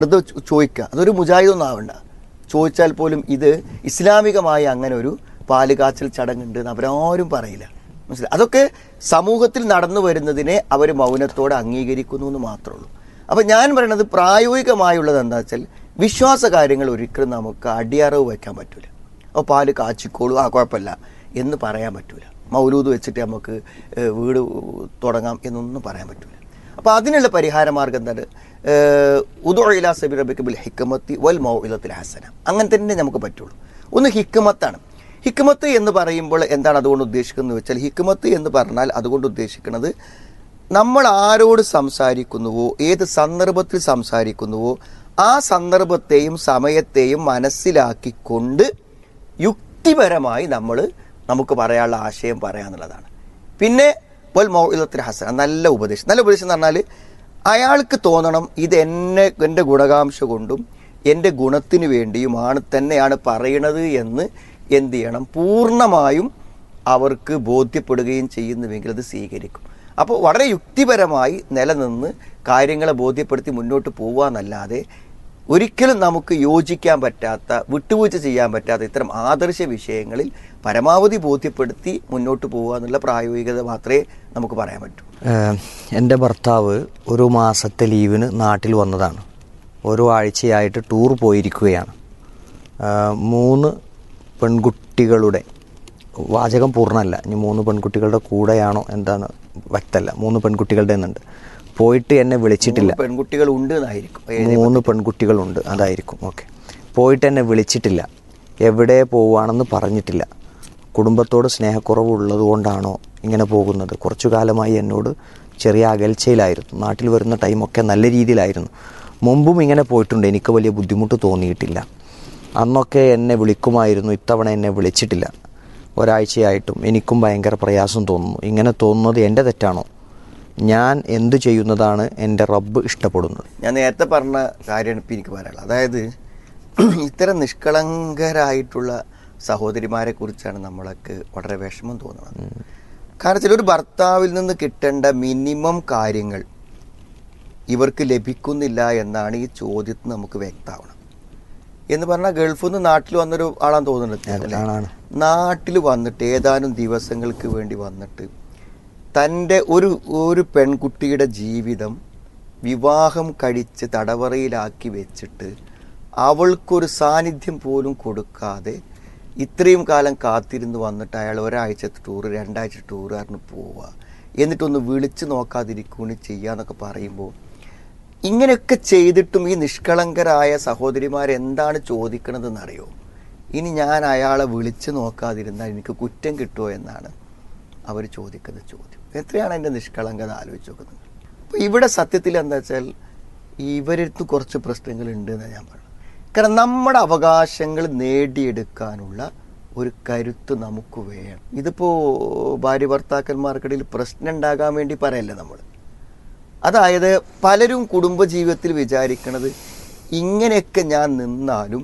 വെറുതെ ചോ- ചോദിക്കുക അതൊരു മുജാഹിദൊന്നും ആവണ്ട ചോദിച്ചാൽ പോലും ഇത് ഇസ്ലാമികമായി അങ്ങനെ ഒരു പാല് കാച്ചൽ ചടങ്ങുണ്ട് എന്ന് അവരാരും പറയില്ല മനസ്സിലായി അതൊക്കെ സമൂഹത്തിൽ നടന്നു വരുന്നതിനെ അവർ മൗനത്തോടെ അംഗീകരിക്കുന്നു എന്ന് മാത്രമേ ഉള്ളൂ അപ്പം ഞാൻ പറയുന്നത് പ്രായോഗികമായുള്ളത് എന്താ വെച്ചാൽ വിശ്വാസ കാര്യങ്ങൾ ഒരിക്കലും നമുക്ക് അടിയറവ് വയ്ക്കാൻ പറ്റില്ല അപ്പോൾ പാല് കാച്ചിക്കോളൂ ആ കുഴപ്പമില്ല എന്ന് പറയാൻ പറ്റൂല മൗലൂദ് വെച്ചിട്ട് നമുക്ക് ഏഹ്, വീട് തുടങ്ങാം എന്നൊന്നും പറയാൻ പറ്റൂല അപ്പോൾ അതിനുള്ള പരിഹാര മാർഗം എന്താണ് ഉദുഇല സബി റബിക്ക് ബിൽ ഹിക്കമത്തി വൽ മൗഇലത്തിൽ ഹസന അങ്ങനെ തന്നെ നമുക്ക് പറ്റുള്ളൂ ഒന്ന് ഹിക്കമത്താണ് ഹിക്മത്ത് എന്ന് പറയുമ്പോൾ എന്താണ് അതുകൊണ്ട് ഉദ്ദേശിക്കുന്നത് വെച്ചാൽ ഹിക്മത്ത് എന്ന് പറഞ്ഞാൽ അതുകൊണ്ട് ഉദ്ദേശിക്കുന്നത് നമ്മൾ ആരോട് സംസാരിക്കുന്നുവോ ഏത് സന്ദർഭത്തിൽ സംസാരിക്കുന്നുവോ ആ സന്ദർഭത്തെയും സമയത്തെയും മനസ്സിലാക്കിക്കൊണ്ട് യുക്തിപരമായി നമ്മൾ നമുക്ക് പറയാനുള്ള ആശയം പറയാന്നുള്ളതാണ് പിന്നെ വൽ മൗഇലത്തിൽ ഹസന നല്ല ഉപദേശം നല്ല ഉപദേശം എന്ന് പറഞ്ഞാൽ അയാൾക്ക് തോന്നണം ഇത് എന്നെ എൻ്റെ ഗുണകാംക്ഷ കൊണ്ടും എൻ്റെ ഗുണത്തിന് വേണ്ടിയുമാണ് തന്നെയാണ് പറയണത് എന്ന് എന്ത് ചെയ്യണം പൂർണ്ണമായും അവർക്ക് ബോധ്യപ്പെടുകയും ചെയ്യുന്നുവെങ്കിൽ അത് സ്വീകരിക്കും അപ്പോൾ വളരെ യുക്തിപരമായി നിലനിന്ന് കാര്യങ്ങളെ ബോധ്യപ്പെടുത്തി മുന്നോട്ട് പോവാന്നല്ലാതെ ഒരിക്കലും നമുക്ക് യോജിക്കാൻ പറ്റാത്ത വിട്ടുവീഴ്ച ചെയ്യാൻ പറ്റാത്ത ഇത്തരം ആദർശ വിഷയങ്ങളിൽ പരമാവധി ബോധ്യപ്പെടുത്തി മുന്നോട്ട് പോകുക എന്നുള്ള പ്രായോഗികത മാത്രമേ നമുക്ക് പറയാൻ പറ്റൂ ഏഹ് എൻ്റെ ഭർത്താവ് ഒരു മാസത്തെ ലീവിന് നാട്ടിൽ വന്നതാണ് ഒരു ആഴ്ചയായിട്ട് ടൂർ പോയിരിക്കുകയാണ് ഏഹ് മൂന്ന് പെൺകുട്ടികളുടെ വാചകം പൂർണ്ണമല്ല ഇനി മൂന്ന് പെൺകുട്ടികളുടെ കൂടെയാണോ എന്താണ് വ്യക്തമല്ല മൂന്ന് പെൺകുട്ടികളുടെ എന്നുണ്ട് പോയിട്ട് എന്നെ വിളിച്ചിട്ടില്ല മൂന്ന് പെൺകുട്ടികൾ ഉണ്ട് എന്നായിരിക്കും ഏത് മൂന്ന് പെൺകുട്ടികളുണ്ട് അതായിരിക്കും ഓക്കെ പോയിട്ട് എന്നെ വിളിച്ചിട്ടില്ല എവിടെ പോവുകയാണെന്ന് പറഞ്ഞിട്ടില്ല കുടുംബത്തോട് സ്നേഹക്കുറവ് ഉള്ളത് കൊണ്ടാണോ ഇങ്ങനെ പോകുന്നത് കുറച്ചു കാലമായി എന്നോട് ചെറിയ അകൽച്ചയിലായിരുന്നു നാട്ടിൽ വരുന്ന ടൈമൊക്കെ നല്ല രീതിയിലായിരുന്നു മുമ്പും ഇങ്ങനെ പോയിട്ടുണ്ട് എനിക്ക് വലിയ ബുദ്ധിമുട്ട് തോന്നിയിട്ടില്ല അന്നൊക്കെ എന്നെ വിളിക്കുമായിരുന്നു ഇത്തവണ എന്നെ വിളിച്ചിട്ടില്ല ഒരാഴ്ചയായിട്ടും എനിക്കും ഭയങ്കര പ്രയാസം തോന്നുന്നു ഇങ്ങനെ തോന്നുന്നത് എൻ്റെ തെറ്റാണോ ഞാൻ എന്തു ചെയ്യുന്നതാണ് എൻ്റെ റബ്ബ് ഇഷ്ടപ്പെടുന്നത് ഞാൻ നേരത്തെ പറഞ്ഞ കാര്യമാണ് ഇപ്പം എനിക്ക് പറയാനുള്ളത് അതായത് ഇത്തരം നിഷ്കളങ്കരായിട്ടുള്ള സഹോദരിമാരെ കുറിച്ചാണ് നമ്മളൊക്കെ വളരെ വിഷമം തോന്നുന്നത് കാരണം വെച്ചാൽ ഒരു ഭർത്താവിൽ നിന്ന് കിട്ടേണ്ട മിനിമം കാര്യങ്ങൾ ഇവർക്ക് ലഭിക്കുന്നില്ല എന്നാണ് ഈ ചോദ്യത്തിൽ നമുക്ക് വ്യക്തമാവണം എന്ന് പറഞ്ഞാൽ ഗൾഫിൽ നിന്ന് നാട്ടിൽ വന്നൊരു ആളാന്ന് തോന്നുന്നുണ്ട് അല്ലേ? ആണാണ്. നാട്ടിൽ വന്നിട്ട് ഏതാനും ദിവസങ്ങൾക്ക് വേണ്ടി വന്നിട്ട് തൻ്റെ ഒരു ഒരു പെൺകുട്ടിയുടെ ജീവിതം വിവാഹം കഴിച്ച് തടവറയിലാക്കി വെച്ചിട്ട് അവൾക്കൊരു സാന്നിധ്യം പോലും കൊടുക്കാതെ ഇത്രയും കാലം കാത്തിരുന്ന് വന്നിട്ട് അയാൾ ഒരാഴ്ചത്തെ ടൂറ് രണ്ടാഴ്ച ടൂറ് പറഞ്ഞ് പോവുക എന്നിട്ടൊന്ന് വിളിച്ച് നോക്കാതിരിക്കുകയാണ് ചെയ്യാന്നൊക്കെ പറയുമ്പോൾ ഇങ്ങനെയൊക്കെ ചെയ്തിട്ടും ഈ നിഷ്കളങ്കരായ സഹോദരിമാർ എന്താണ് ചോദിക്കണതെന്നറിയോ ഇനി ഞാൻ അയാളെ വിളിച്ച് നോക്കാതിരുന്നാൽ എനിക്ക് കുറ്റം കിട്ടുമോ എന്നാണ് അവർ ചോദിക്കുന്ന ചോദ്യം എത്രയാണ് എൻ്റെ നിഷ്കളങ്കത ആലോചിച്ച് നോക്കുന്നത് അപ്പോൾ ഇവിടെ സത്യത്തിൽ എന്താ വെച്ചാൽ ഇവരടുത്ത് കുറച്ച് പ്രശ്നങ്ങൾ ഉണ്ട് എന്നാണ് ഞാൻ പറയുന്നത് കാരണം നമ്മുടെ അവകാശങ്ങൾ നേടിയെടുക്കാനുള്ള ഒരു കരുത്ത് നമുക്ക് വേണം ഇതിപ്പോൾ ഭാര്യ ഭർത്താക്കന്മാർക്കിടയിൽ പ്രശ്നം ഉണ്ടാകാൻ വേണ്ടി പറയല്ല നമ്മൾ അതായത് പലരും കുടുംബജീവിതത്തിൽ വിചാരിക്കണത് ഇങ്ങനെയൊക്കെ ഞാൻ നിന്നാലും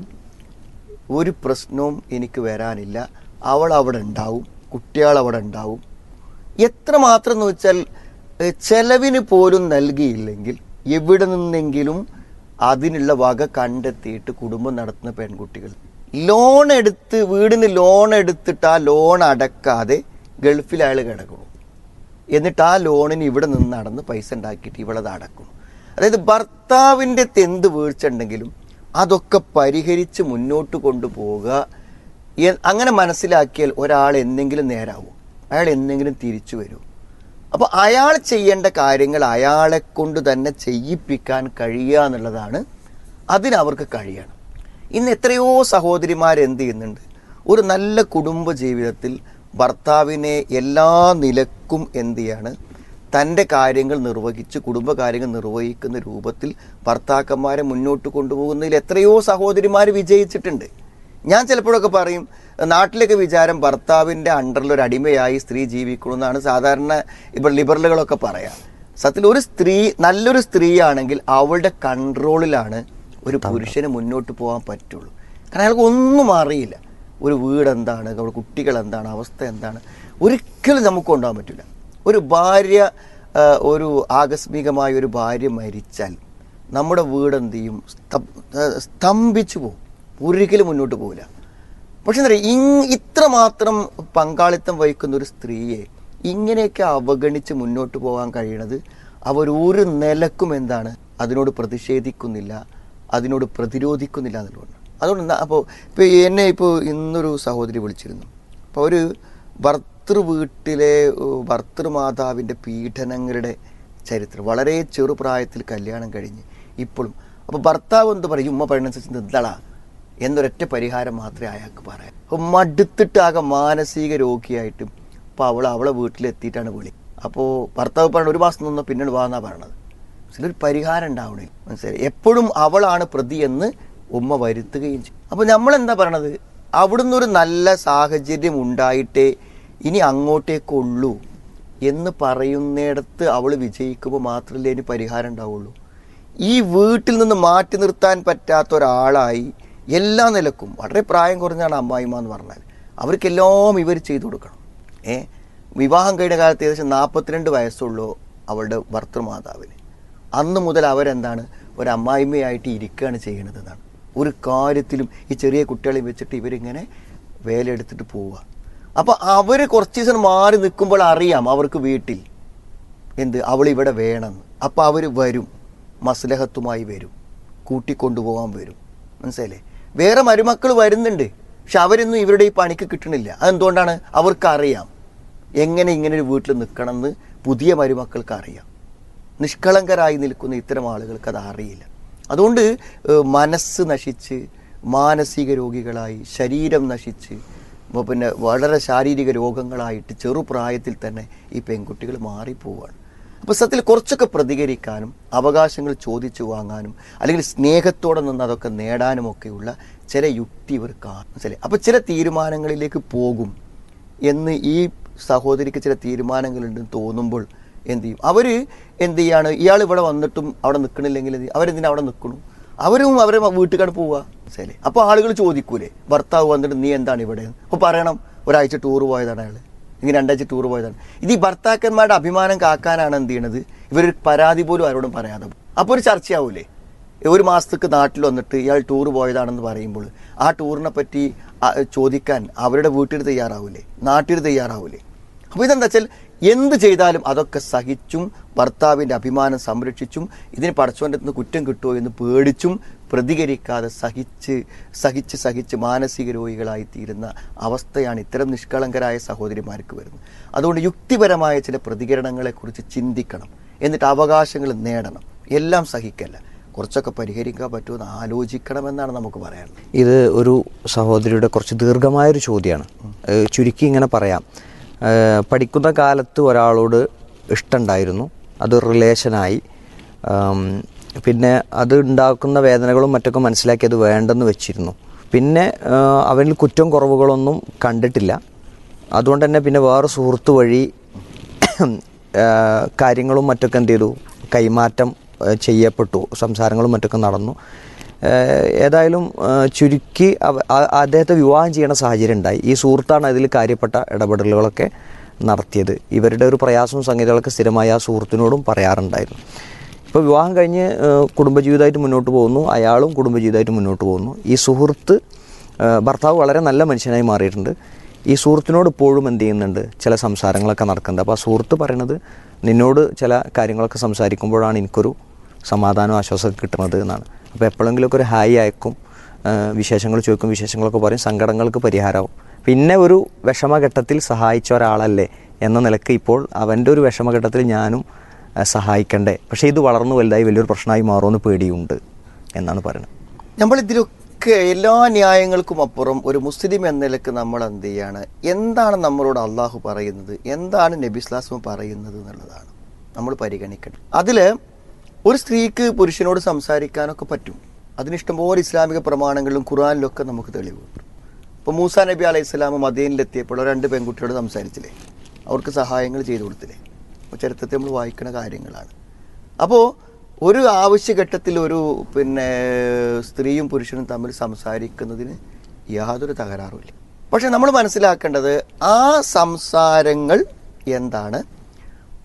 ഒരു പ്രശ്നവും എനിക്ക് വരാനില്ല അവൾ അവിടെ ഉണ്ടാവും കുട്ടികൾ അവിടെ ഉണ്ടാവും എത്രമാത്രം എന്ന് വെച്ചാൽ ഏഹ്, ചെലവിന് പോലും നൽകിയില്ലെങ്കിൽ എവിടെ നിന്നെങ്കിലും അതിനുള്ള വക കണ്ടെത്തിയിട്ട് കുടുംബം നടത്തുന്ന പെൺകുട്ടികൾ ലോൺ എടുത്ത് വീടിന് ലോൺ എടുത്തിട്ട് ആ ലോൺ അടക്കാതെ ഗൾഫിൽ അയാൾ കിടക്കണം എന്നിട്ട് ആ ലോണിന് ഇവിടെ നിന്ന് നടന്ന് പൈസ ഉണ്ടാക്കിയിട്ട് ഇവളത് അടക്കും അതായത് ഭർത്താവിൻ്റെ തെന്ത് വീഴ്ച ഉണ്ടെങ്കിലും അതൊക്കെ പരിഹരിച്ച് മുന്നോട്ട് കൊണ്ടുപോവുക എ- അങ്ങനെ മനസ്സിലാക്കിയാൽ ഒരാൾ എന്തെങ്കിലും നേരാവും അയാൾ എന്തെങ്കിലും തിരിച്ചു വരും അപ്പോൾ അയാൾ ചെയ്യേണ്ട കാര്യങ്ങൾ അയാളെ കൊണ്ട് തന്നെ ചെയ്യിപ്പിക്കാൻ കഴിയുക എന്നുള്ളതാണ് അതിനവർക്ക് കഴിയണം ഇന്ന് എത്രയോ സഹോദരിമാർ എന്ത് ചെയ്യുന്നുണ്ട് ഒരു നല്ല കുടുംബ ജീവിതത്തിൽ ഭർത്താവിനെ എല്ലാ നിലക്കും എന്ത് ചെയ്യാണ് തൻ്റെ കാര്യങ്ങൾ നിർവഹിച്ച് കുടുംബകാര്യങ്ങൾ നിർവഹിക്കുന്ന രൂപത്തിൽ ഭർത്താക്കന്മാരെ മുന്നോട്ട് കൊണ്ടുപോകുന്നതിൽ എത്രയോ സഹോദരിമാർ വിജയിച്ചിട്ടുണ്ട് ഞാൻ ചിലപ്പോഴൊക്കെ പറയും നാട്ടിലൊക്കെ വിചാരം ഭർത്താവിൻ്റെ അണ്ടറിൽ ഒരു അടിമയായി സ്ത്രീ ജീവിക്കണമെന്നാണ് സാധാരണ ഇപ്പോൾ ലിബറലുകളൊക്കെ പറയാം സത്യത്തിൽ ഒരു സ്ത്രീ നല്ലൊരു സ്ത്രീയാണെങ്കിൽ അവളുടെ കൺട്രോളിലാണ് ഒരു പുരുഷന് മുന്നോട്ട് പോകാൻ പറ്റുള്ളൂ കാരണം അയാൾക്ക് ഒന്നും അറിയില്ല ഒരു വീട് എന്താണ് അവിടെ കുട്ടികൾ എന്താണ് അവസ്ഥ എന്താണ് ഒരിക്കലും നമുക്ക് കൊണ്ടുപോകാൻ പറ്റില്ല ഒരു ഭാര്യ ആ, ഒരു ആകസ്മികമായ ഒരു ഭാര്യ മരിച്ചാൽ നമ്മുടെ വീട് എന്ത് ചെയ്യും സ്തം- ഏഹ് സ്തംഭിച്ചു പോകും ഒരിക്കലും മുന്നോട്ട് പോകില്ല പക്ഷെ എന്താ പറയുക ഇങ് ഇത്രമാത്രം പങ്കാളിത്തം വഹിക്കുന്ന ഒരു സ്ത്രീയെ ഇങ്ങനെയൊക്കെ അവഗണിച്ച് മുന്നോട്ട് പോകാൻ കഴിയണത് അവർ ഒരു നിലക്കും എന്താണ് അതിനോട് പ്രതിഷേധിക്കുന്നില്ല അതിനോട് പ്രതിരോധിക്കുന്നില്ല എന്നുള്ളതാണ് അതുകൊണ്ട് അപ്പോൾ ഇപ്പോൾ എന്നെ ഇപ്പോൾ ഇന്നൊരു സഹോദരി വിളിച്ചിരുന്നു അപ്പോൾ ഒരു ഭർത്തൃ വീട്ടിലെ ഏഹ്, ഭർത്തൃമാതാവിൻ്റെ പീഡനങ്ങളുടെ ചരിത്രം വളരെ ചെറുപ്രായത്തിൽ കല്യാണം കഴിഞ്ഞ് ഇപ്പോഴും അപ്പോൾ ഭർത്താവ് എന്ത് പറയും ഉമ്മ പറയുന്നതനുസരിച്ച് നിന്നളാ എന്നൊരൊറ്റ പരിഹാരം മാത്രമേ അയാൾക്ക് പറയാം അപ്പോൾ മടുത്തിട്ട് ആകെ മാനസിക രോഗിയായിട്ട് അപ്പോൾ അവൾ അവളെ വീട്ടിലെത്തിയിട്ടാണ് വിളി അപ്പോൾ ഭർത്താവ് പറഞ്ഞ ഒരു മാസം നിന്ന് പിന്നീട് വാന്നാ പറയണത് ചിലൊരു പരിഹാരം ഉണ്ടാവണില്ല മനസ്സിലായി എപ്പോഴും അവളാണ് പ്രതി എന്ന് ഉമ്മ വരുത്തുകയും ചെയ്യും അപ്പോൾ നമ്മൾ എന്താ പറയണത് അവിടുന്ന് ഒരു നല്ല സാഹചര്യം ഉണ്ടായിട്ടേ ഇനി അങ്ങോട്ടേക്കുള്ളൂ എന്ന് പറയുന്നിടത്ത് അവൾ വിജയിക്കുമ്പോൾ മാത്രമല്ലേ ഇനി പരിഹാരം ഉണ്ടാവുള്ളൂ ഈ വീട്ടിൽ നിന്ന് മാറ്റി നിർത്താൻ പറ്റാത്ത ഒരാളായി എല്ലാ നിലക്കും വളരെ പ്രായം കുറഞ്ഞാണ് അമ്മായിമ്മ എന്ന് പറഞ്ഞാൽ അവർക്കെല്ലാം ഇവർ ചെയ്തു കൊടുക്കണം ഏ വിവാഹം കഴിഞ്ഞ കാലത്ത് ഏകദേശം നാൽപ്പത്തിരണ്ട് വയസ്സുള്ളൂ അവളുടെ ഭർത്തൃമാതാവിന് അന്ന് മുതൽ അവരെന്താണ് ഒരു അമ്മായിമ്മയായിട്ട് ഇരിക്കുകയാണ് ചെയ്യണത് എന്നാണ് ഒരു കാര്യത്തിലും ഈ ചെറിയ കുട്ടികളെ വെച്ചിട്ട് ഇവരിങ്ങനെ വേലയെടുത്തിട്ട് പോവുക അപ്പോൾ അവർ കുറച്ച് ദിവസം മാറി നിൽക്കുമ്പോൾ അറിയാം അവർക്ക് വീട്ടിൽ എന്ത് അവൾ ഇവിടെ വേണമെന്ന് അപ്പോൾ അവർ വരും മസ്ലഹത്തുമായി വരും കൂട്ടിക്കൊണ്ടുപോകാൻ വരും മനസ്സിലായില്ലേ വേറെ മരുമക്കൾ വരുന്നുണ്ട് പക്ഷെ അവരൊന്നും ഇവരുടെ ഈ പണിക്ക് കിട്ടണില്ല അതെന്തുകൊണ്ടാണ് അവർക്കറിയാം എങ്ങനെ ഇങ്ങനെ ഒരു വീട്ടിൽ നിൽക്കണമെന്ന് പുതിയ മരുമക്കൾക്ക് അറിയാം നിഷ്കളങ്കരായി നിൽക്കുന്ന ഇത്തരം ആളുകൾക്ക് അത് അറിയില്ല അതുകൊണ്ട് ഏഹ്, മനസ്സ് നശിച്ച് മാനസിക രോഗികളായി ശരീരം നശിച്ച് വ- പിന്നെ വളരെ ശാരീരിക രോഗങ്ങളായിട്ട് ചെറുപ്രായത്തിൽ തന്നെ ഈ പെൺകുട്ടികൾ മാറിപ്പോവാണ് അപ്പോൾ സത്യത്തിൽ കുറച്ചൊക്കെ പ്രതികരിക്കാനും അവകാശങ്ങൾ ചോദിച്ചു വാങ്ങാനും അല്ലെങ്കിൽ സ്നേഹത്തോടെ നിന്ന് അതൊക്കെ നേടാനുമൊക്കെയുള്ള ചില യുക്തി ഇവർ കാണും മനസ്സിലായി അപ്പോൾ ചില തീരുമാനങ്ങളിലേക്ക് പോകും എന്ന് ഈ സഹോദരിക്ക് ചില തീരുമാനങ്ങളുണ്ടെന്ന് തോന്നുമ്പോൾ എന്ത് ചെയ്യും അവർ എന്ത് ചെയ്യാണ് ഇയാൾ ഇവിടെ വന്നിട്ടും അവിടെ നിൽക്കണില്ലെങ്കിൽ എന്ത് ചെയ്യും? അവരെന്തിനാ അവിടെ നിൽക്കണു അവരും അവരെ വീട്ടുകാർ പോവുക മനസ്സിലായില്ലേ അപ്പോൾ ആളുകൾ ചോദിക്കൂലേ ഭർത്താവ് വന്നിട്ട് നീ എന്താണ് ഇവിടെ അപ്പോൾ പറയണം ഒരാഴ്ച ടൂർ പോയതാണ് അയാൾ ഇങ്ങനെ രണ്ടാഴ്ച ടൂർ പോയതാണ് ഇത് ഈ ഭർത്താക്കന്മാരുടെ അഭിമാനം കാക്കാനാണ് എന്ത് ചെയ്യണത് ഇവരൊരു പരാതി പോലും ആരോടും പറയാതെ പോകും. അപ്പോൾ ഒരു ചർച്ചയാവൂലേ ഒരു മാസത്തേക്ക് നാട്ടിൽ വന്നിട്ട് ഇയാൾ ടൂർ പോയതാണെന്ന് പറയുമ്പോൾ ആ ടൂറിനെ പറ്റി ആ, ചോദിക്കാൻ അവരുടെ വീട്ടിൽ തയ്യാറാവൂലേ നാട്ടിൽ തയ്യാറാവൂലേ അപ്പോൾ ഇതെന്താ വെച്ചാൽ എന്ത് ചെയ്താലും അതൊക്കെ സഹിച്ചും ഭർത്താവിൻ്റെ അഭിമാനം സംരക്ഷിച്ചും ഇതിന് പടച്ചവൻ്റെ നിന്ന് കുറ്റം കിട്ടുമോ എന്ന് പേടിച്ചും പ്രതികരിക്കാതെ സഹിച്ച് സഹിച്ച് സഹിച്ച് മാനസിക രോഗികളായി തീരുന്ന അവസ്ഥയാണ് ഇത്തരം നിഷ്കളങ്കരായ സഹോദരിമാർക്ക് വരുന്നത് അതുകൊണ്ട് യുക്തിപരമായ ചില പ്രതികരണങ്ങളെക്കുറിച്ച് ചിന്തിക്കണം എന്നിട്ട് അവകാശങ്ങൾ നേടണം എല്ലാം സഹിക്കല്ല കുറച്ചൊക്കെ പരിഹരിക്കാൻ പറ്റുമെന്ന് ആലോചിക്കണമെന്നാണ് നമുക്ക് പറയാനുള്ളത് ഇത് ഒരു സഹോദരിയുടെ കുറച്ച് ദീർഘമായൊരു ചോദ്യമാണ് ഏഹ് ചുരുക്കി ഇങ്ങനെ പറയാം ഏഹ് പഠിക്കുന്ന കാലത്ത് ഒരാളോട് ഇഷ്ടമുണ്ടായിരുന്നു അത് റിലേഷനായി ആം, പിന്നെ അത് ഉണ്ടാക്കുന്ന വേദനകളും മറ്റൊക്കെ മനസ്സിലാക്കി അത് വേണ്ടെന്ന് വെച്ചിരുന്നു പിന്നെ ഏഹ് അവനിൽ കുറ്റം കുറവുകളൊന്നും കണ്ടിട്ടില്ല അതുകൊണ്ട് തന്നെ പിന്നെ വേറെ സുഹൃത്ത് വഴി ഏഹ് കാര്യങ്ങളും മറ്റൊക്കെ എന്ത് ചെയ്തു കൈമാറ്റം ഏഹ് ചെയ്യപ്പെട്ടു സംസാരങ്ങളും മറ്റൊക്കെ നടന്നു ഏഹ് ഏതായാലും ഏഹ് ചുരുക്കി അവ- ആ- അദ്ദേഹത്തെ വിവാഹം ചെയ്യണ സാഹചര്യം ഉണ്ടായി ഈ സുഹൃത്താണ് അതിൽ കാര്യപ്പെട്ട ഇടപെടലുകളൊക്കെ നടത്തിയത് ഇവരുടെ ഒരു പ്രയാസവും സംഗതികളൊക്കെ സ്ഥിരമായി ആ സുഹൃത്തിനോടും പറയാറുണ്ടായിരുന്നു ഇപ്പോൾ വിവാഹം കഴിഞ്ഞ് ഏഹ് കുടുംബജീവിതമായിട്ട് മുന്നോട്ട് പോകുന്നു അയാളും കുടുംബജീവിതമായിട്ട് മുന്നോട്ട് പോകുന്നു ഈ സുഹൃത്ത് ഏഹ് ഭർത്താവ് വളരെ നല്ല മനുഷ്യനായി മാറിയിട്ടുണ്ട് ഈ സുഹൃത്തിനോട് ഇപ്പോഴും എന്ത് ചെയ്യുന്നുണ്ട് ചില സംസാരങ്ങളൊക്കെ നടക്കുന്നുണ്ട് അപ്പോൾ ആ സുഹൃത്ത് പറയണത് നിന്നോട് ചില കാര്യങ്ങളൊക്കെ സംസാരിക്കുമ്പോഴാണ് എനിക്കൊരു സമാധാനം ആശ്വാസമൊക്കെ കിട്ടുന്നത് എന്നാണ് അപ്പോൾ എപ്പോഴെങ്കിലുമൊക്കെ ഒരു ഹായ് അയക്കും ആ, വിശേഷങ്ങൾ ചോദിക്കും വിശേഷങ്ങളൊക്കെ പറയും സങ്കടങ്ങൾക്ക് പരിഹാരമാവും പിന്നെ ഒരു വിഷമഘട്ടത്തിൽ സഹായിച്ച ഒരാളല്ലേ എന്ന നിലക്ക് ഇപ്പോൾ അവൻ്റെ ഒരു വിഷമഘട്ടത്തിൽ ഞാനും ആ, സഹായിക്കണ്ടേ പക്ഷേ ഇത് വളർന്നു വലുതായി വലിയൊരു പ്രശ്നമായി മാറുമെന്ന് പേടിയുണ്ട് എന്നാണ് പറയുന്നത് നമ്മൾ ഇതിലൊക്കെ എല്ലാ ന്യായങ്ങൾക്കും അപ്പുറം ഒരു മുസ്ലിം എന്ന നിലക്ക് നമ്മൾ എന്ത് ചെയ്യാണ് എന്താണ് നമ്മളോട് അള്ളാഹു പറയുന്നത് എന്താണ് നബിസ്ലാസ്മ പറയുന്നത് എന്നുള്ളതാണ് നമ്മൾ പരിഗണിക്കണം അതിൽ ഒരു സ്ത്രീക്ക് പുരുഷനോട് സംസാരിക്കാനൊക്കെ പറ്റും അതിന് ഇഷ്ടംപോലെ ഇസ്ലാമിക പ്രമാണങ്ങളിലും ഖുറാനിലൊക്കെ നമുക്ക് തെളിവ് ഇപ്പോൾ മൂസ നബി അലൈഹി സ്വലാം മദീനിലെത്തിയപ്പോൾ രണ്ട് പെൺകുട്ടിയോട് സംസാരിച്ചില്ലേ അവർക്ക് സഹായങ്ങൾ ചെയ്തു കൊടുത്തില്ലേ അപ്പോൾ ചരിത്രത്തിൽ നമ്മൾ വായിക്കുന്ന കാര്യങ്ങളാണ് അപ്പോൾ ഒരു ആവശ്യഘട്ടത്തിൽ ഒരു പിന്നെ സ്ത്രീയും പുരുഷനും തമ്മിൽ സംസാരിക്കുന്നതിന് യാതൊരു തകരാറുമില്ല പക്ഷെ നമ്മൾ മനസ്സിലാക്കേണ്ടത് ആ സംസാരങ്ങൾ എന്താണ്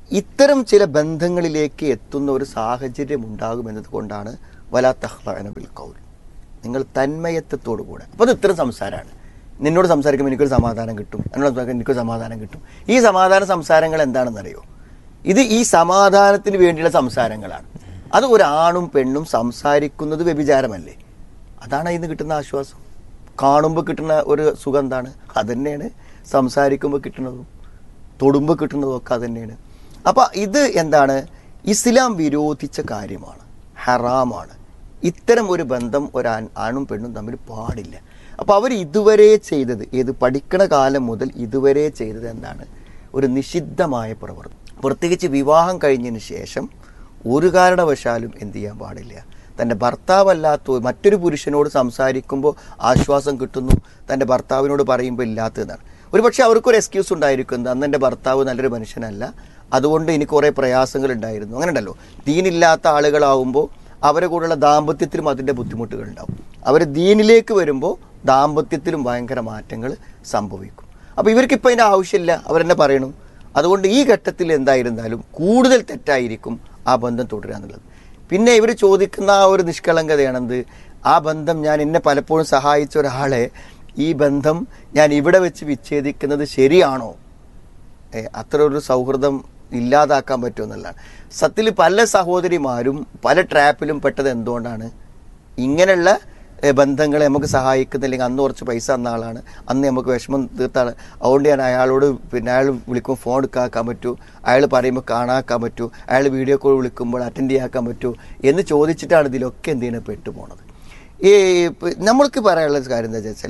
ഇത്തരം ചില ബന്ധങ്ങളിലേക്ക് എത്തുന്ന ഒരു സാഹചര്യം ഉണ്ടാകുമെന്നത് കൊണ്ടാണ് വലാ തഹ്ലന ബിൽ കൗൽ നിങ്ങൾ തന്മയത്വത്തോടു കൂടെ അപ്പോൾ അത് ഇത്തരം സംസാരമാണ് നിന്നോട് സംസാരിക്കുമ്പോൾ എനിക്കൊരു സമാധാനം കിട്ടും എന്നോട് സംസാരിക്കുമ്പോൾ എനിക്കൊരു സമാധാനം കിട്ടും ഈ സമാധാന സംസാരങ്ങൾ എന്താണെന്നറിയോ ഇത് ഈ സമാധാനത്തിന് വേണ്ടിയുള്ള സംസാരങ്ങളാണ് അത് ഒരാണും പെണ്ണും സംസാരിക്കുന്നത് വ്യഭിചാരമല്ലേ അതാണ് അതിന് കിട്ടുന്ന ആശ്വാസം കാണുമ്പോൾ കിട്ടുന്ന ഒരു സുഖം എന്താണ് അതന്നെയാണ് സംസാരിക്കുമ്പോൾ കിട്ടുന്നതും തൊടുമ്പോൾ കിട്ടുന്നതും ഒക്കെ അതന്നെയാണ് അപ്പൊ ഇത് എന്താണ് ഇസ്ലാം വിരോധിച്ച കാര്യമാണ് ഹറാമാണ് ഇത്തരം ഒരു ബന്ധം ഒരു ആൺ- ആണും പെണ്ണും തമ്മിൽ പാടില്ല അപ്പൊ അവർ ഇതുവരെ ചെയ്തത് ഏത് പഠിക്കണ കാലം മുതൽ ഇതുവരെ ചെയ്തത് എന്താണ് ഒരു നിഷിദ്ധമായ പ്രവൃത്തി പ്രത്യേകിച്ച് വിവാഹം കഴിഞ്ഞതിന് ശേഷം ഒരു കാരണവശാലും എന്ത് ചെയ്യാൻ പാടില്ല തൻ്റെ ഭർത്താവല്ലാത്ത ഒരു- മറ്റൊരു പുരുഷനോട് സംസാരിക്കുമ്പോൾ ആശ്വാസം കിട്ടുന്നു തൻ്റെ ഭർത്താവിനോട് പറയുമ്പോൾ ഇല്ലാത്തതാണ് ഒരു പക്ഷേ അവർക്കൊരു എക്സ്ക്യൂസ് ഉണ്ടായിരിക്കും എന്താ, അന്ന് എൻ്റെ ഭർത്താവ് നല്ലൊരു മനുഷ്യനല്ല അതുകൊണ്ട് എനിക്ക് കുറേ പ്രയാസങ്ങൾ ഉണ്ടായിരുന്നു അങ്ങനെ ഉണ്ടല്ലോ ദീനില്ലാത്ത ആളുകളാവുമ്പോൾ അവരെ കൂടെയുള്ള ദാമ്പത്യത്തിലും അതിൻ്റെ ബുദ്ധിമുട്ടുകൾ ഉണ്ടാവും അവർ ദീനിലേക്ക് വരുമ്പോൾ ദാമ്പത്യത്തിലും ഭയങ്കര മാറ്റങ്ങൾ സംഭവിക്കും അപ്പോൾ ഇവർക്ക് ഇപ്പം അതിൻ്റെ ആവശ്യമില്ല അവരെന്നെ പറയണം അതുകൊണ്ട് ഈ ഘട്ടത്തിൽ എന്തായിരുന്നാലും കൂടുതൽ തെറ്റായിരിക്കും ആ ബന്ധം തുടരുക എന്നുള്ളത് പിന്നെ ഇവർ ചോദിക്കുന്ന ആ ഒരു നിഷ്കളങ്കതയാണെന്ത് ആ ബന്ധം ഞാൻ എന്നെ പലപ്പോഴും സഹായിച്ച ഒരാളെ ഈ ബന്ധം ഞാൻ ഇവിടെ വെച്ച് വിച്ഛേദിക്കുന്നത് ശരിയാണോ ഏ, അത്ര ഒരു സൗഹൃദം ഇല്ലാതാക്കാൻ പറ്റുമെന്നുള്ളതാണ് സത്യത്തിൽ പല സഹോദരിമാരും പല ട്രാപ്പിലും പെട്ടത് എന്തുകൊണ്ടാണ് ഇങ്ങനെയുള്ള ഏ, ബന്ധങ്ങളെ നമുക്ക് സഹായിക്കുന്നില്ലെങ്കിൽ അന്ന് കുറച്ച് പൈസ തന്ന ആളാണ് അന്ന് നമുക്ക് വിഷമം തീർത്ത ആള് അതുകൊണ്ട് ഞാൻ അയാളോട് പിന്നെ അയാൾ വിളിക്കുമ്പോൾ ഫോൺ എടുക്കാക്കാൻ പറ്റൂ അയാൾ പറയുമ്പോൾ കാണാക്കാൻ പറ്റൂ അയാൾ വീഡിയോ കോൾ വിളിക്കുമ്പോൾ അറ്റൻഡ് ചെയ്യാക്കാൻ പറ്റൂ എന്ന് ചോദിച്ചിട്ടാണ് ഇതിലൊക്കെ എന്ത് ചെയ്യുന്നത് പെട്ടുപോണത് ഈ ഇപ്പൊ നമ്മൾക്ക് പറയാനുള്ള ഒരു കാര്യം എന്താ വെച്ചാൽ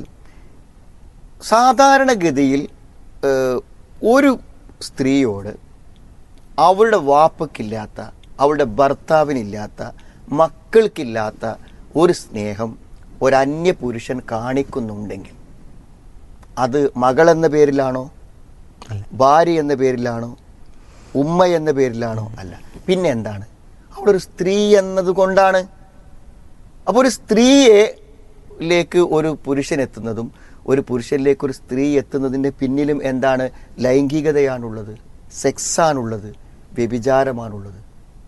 സാധാരണഗതിയിൽ ഏഹ്, ഒരു സ്ത്രീയോട് അവളുടെ വാപ്പക്കില്ലാത്ത അവളുടെ ഭർത്താവിനില്ലാത്ത മക്കൾക്കില്ലാത്ത ഒരു സ്നേഹം ഒരു അന്യ പുരുഷൻ കാണിക്കുന്നുണ്ടെങ്കിൽ അത് മകൾ എന്ന പേരിലാണോ ഭാര്യ എന്ന പേരിലാണോ ഉമ്മ എന്ന പേരിലാണോ അല്ല പിന്നെ എന്താണ് അവളൊരു സ്ത്രീ എന്നത് കൊണ്ടാണ് അപ്പോൾ ഒരു സ്ത്രീയിലേക്ക് ഒരു പുരുഷൻ എത്തുന്നതും ഒരു പുരുഷനിലേക്ക് ഒരു സ്ത്രീ എത്തുന്നതിൻ്റെ പിന്നിലും എന്താണ് ലൈംഗികതയാണുള്ളത് സെക്സാണുള്ളത് വ്യഭിചാരമാണുള്ളത്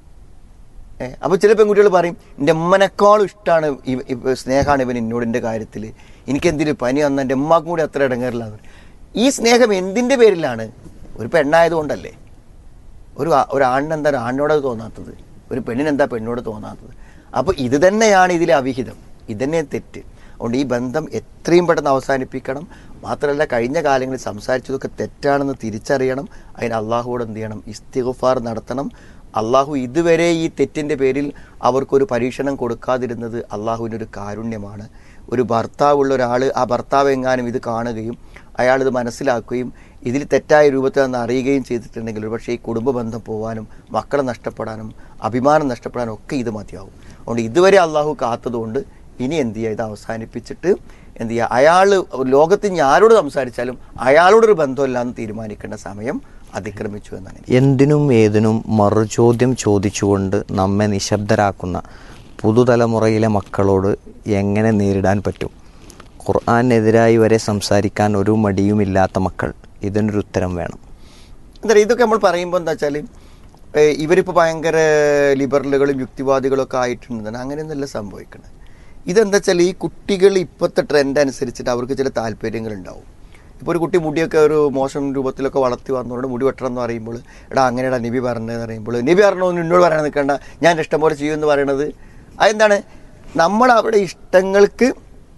ഏ, അപ്പൊ ചില പെൺകുട്ടികൾ പറയും എൻ്റെ അമ്മനേക്കാളും ഇഷ്ടമാണ് സ്നേഹമാണ് ഇവൻ എന്നോട് എൻ്റെ കാര്യത്തിൽ എനിക്ക് എന്തിനു പനി വന്ന എൻ്റെ അമ്മക്കും കൂടി അത്ര ഇടങ്ങേറിലാണ് ഈ സ്നേഹം എന്തിൻ്റെ പേരിലാണ് ഒരു പെണ്ണായതുകൊണ്ടല്ലേ ഒരു ആ- ഒരു ആണിന് എന്താ ഒരു ആണിനോട് തോന്നാത്തത് ഒരു പെണ്ണിന് എന്താ പെണ്ണോട് തോന്നാത്തത് അപ്പോൾ ഇത് തന്നെയാണ് ഇതിലെ അവിഹിതം ഇതന്നെ തെറ്റ് അതുകൊണ്ട് ഈ ബന്ധം എത്രയും പെട്ടെന്ന് അവസാനിപ്പിക്കണം മാത്രമല്ല കഴിഞ്ഞ കാലങ്ങളിൽ സംസാരിച്ചതൊക്കെ തെറ്റാണെന്ന് തിരിച്ചറിയണം അതിന് അള്ളാഹുവോട് എന്ത് ചെയ്യണം ഇസ്തിഗുഫാർ നടത്തണം അള്ളാഹു ഇതുവരെ ഈ തെറ്റിൻ്റെ പേരിൽ അവർക്കൊരു പരീക്ഷണം കൊടുക്കാതിരുന്നത് അള്ളാഹുവിൻ്റെ ഒരു കാരുണ്യമാണ് ഒരു ഭർത്താവുള്ള ഒരാൾ ആ ഭർത്താവ് എങ്ങാനും ഇത് കാണുകയും അയാൾ ഇത് മനസ്സിലാക്കുകയും ഇതിൽ തെറ്റായ രൂപത്തിൽ നിന്ന് അറിയുകയും ചെയ്തിട്ടുണ്ടെങ്കിൽ ഒരുപക്ഷേ ഈ കുടുംബ ബന്ധം പോകാനും മക്കളെ നഷ്ടപ്പെടാനും അഭിമാനം നഷ്ടപ്പെടാനും ഒക്കെ ഇത് മതിയാവും അതുകൊണ്ട് ഇതുവരെ അള്ളാഹു കാത്തതുകൊണ്ട് ഇനി എന്ത് ചെയ്യുക ഇത് അവസാനിപ്പിച്ചിട്ട് എന്ത് ചെയ്യുക അയാൾ ലോകത്ത് ഇനി ആരോട് സംസാരിച്ചാലും അയാളോടൊരു ബന്ധമില്ല എന്ന് തീരുമാനിക്കേണ്ട സമയം അതിക്രമിച്ചു എന്നാണ് എനിക്ക് എന്തിനും ഏതിനും മറുചോദ്യം ചോദിച്ചുകൊണ്ട് നമ്മെ നിശബ്ദരാക്കുന്ന പുതുതലമുറയിലെ മക്കളോട് എങ്ങനെ നേരിടാൻ പറ്റും ഖുർആാനെതിരായി വരെ സംസാരിക്കാൻ ഒരു മടിയുമില്ലാത്ത മക്കൾ ഇതിനൊരു ഉത്തരം വേണം എന്താ പറയുക ഇതൊക്കെ നമ്മൾ പറയുമ്പോൾ എന്താ വെച്ചാൽ ഇവരിപ്പോൾ ഭയങ്കര ലിബറലുകളും യുക്തിവാദികളും ഒക്കെ ആയിട്ടുണ്ടെന്നാണ് അങ്ങനെയൊന്നുമല്ല സംഭവിക്കുന്നത് ഇതെന്താ വെച്ചാൽ ഈ കുട്ടികൾ ഇപ്പോഴത്തെ ട്രെൻഡ് അനുസരിച്ചിട്ട് അവർക്ക് ചില താല്പര്യങ്ങൾ ഉണ്ടാവും ഇപ്പോൾ ഒരു കുട്ടി മുടിയൊക്കെ ഒരു മോശം രൂപത്തിലൊക്കെ വളർത്തി വന്നതുകൊണ്ട് മുടി വെട്ടണം എന്ന് പറയുമ്പോൾ എടാ അങ്ങനെയാടാ നിബി പറഞ്ഞതെന്ന് പറയുമ്പോൾ നിബി പറഞ്ഞോ നിന്നോട് പറയാൻ നിൽക്കണ്ട ഞാൻ ഇഷ്ടം പോലെ ചെയ്യുമെന്ന് പറയണത് അതെന്താണ് നമ്മൾ അവരുടെ ഇഷ്ടങ്ങൾക്ക്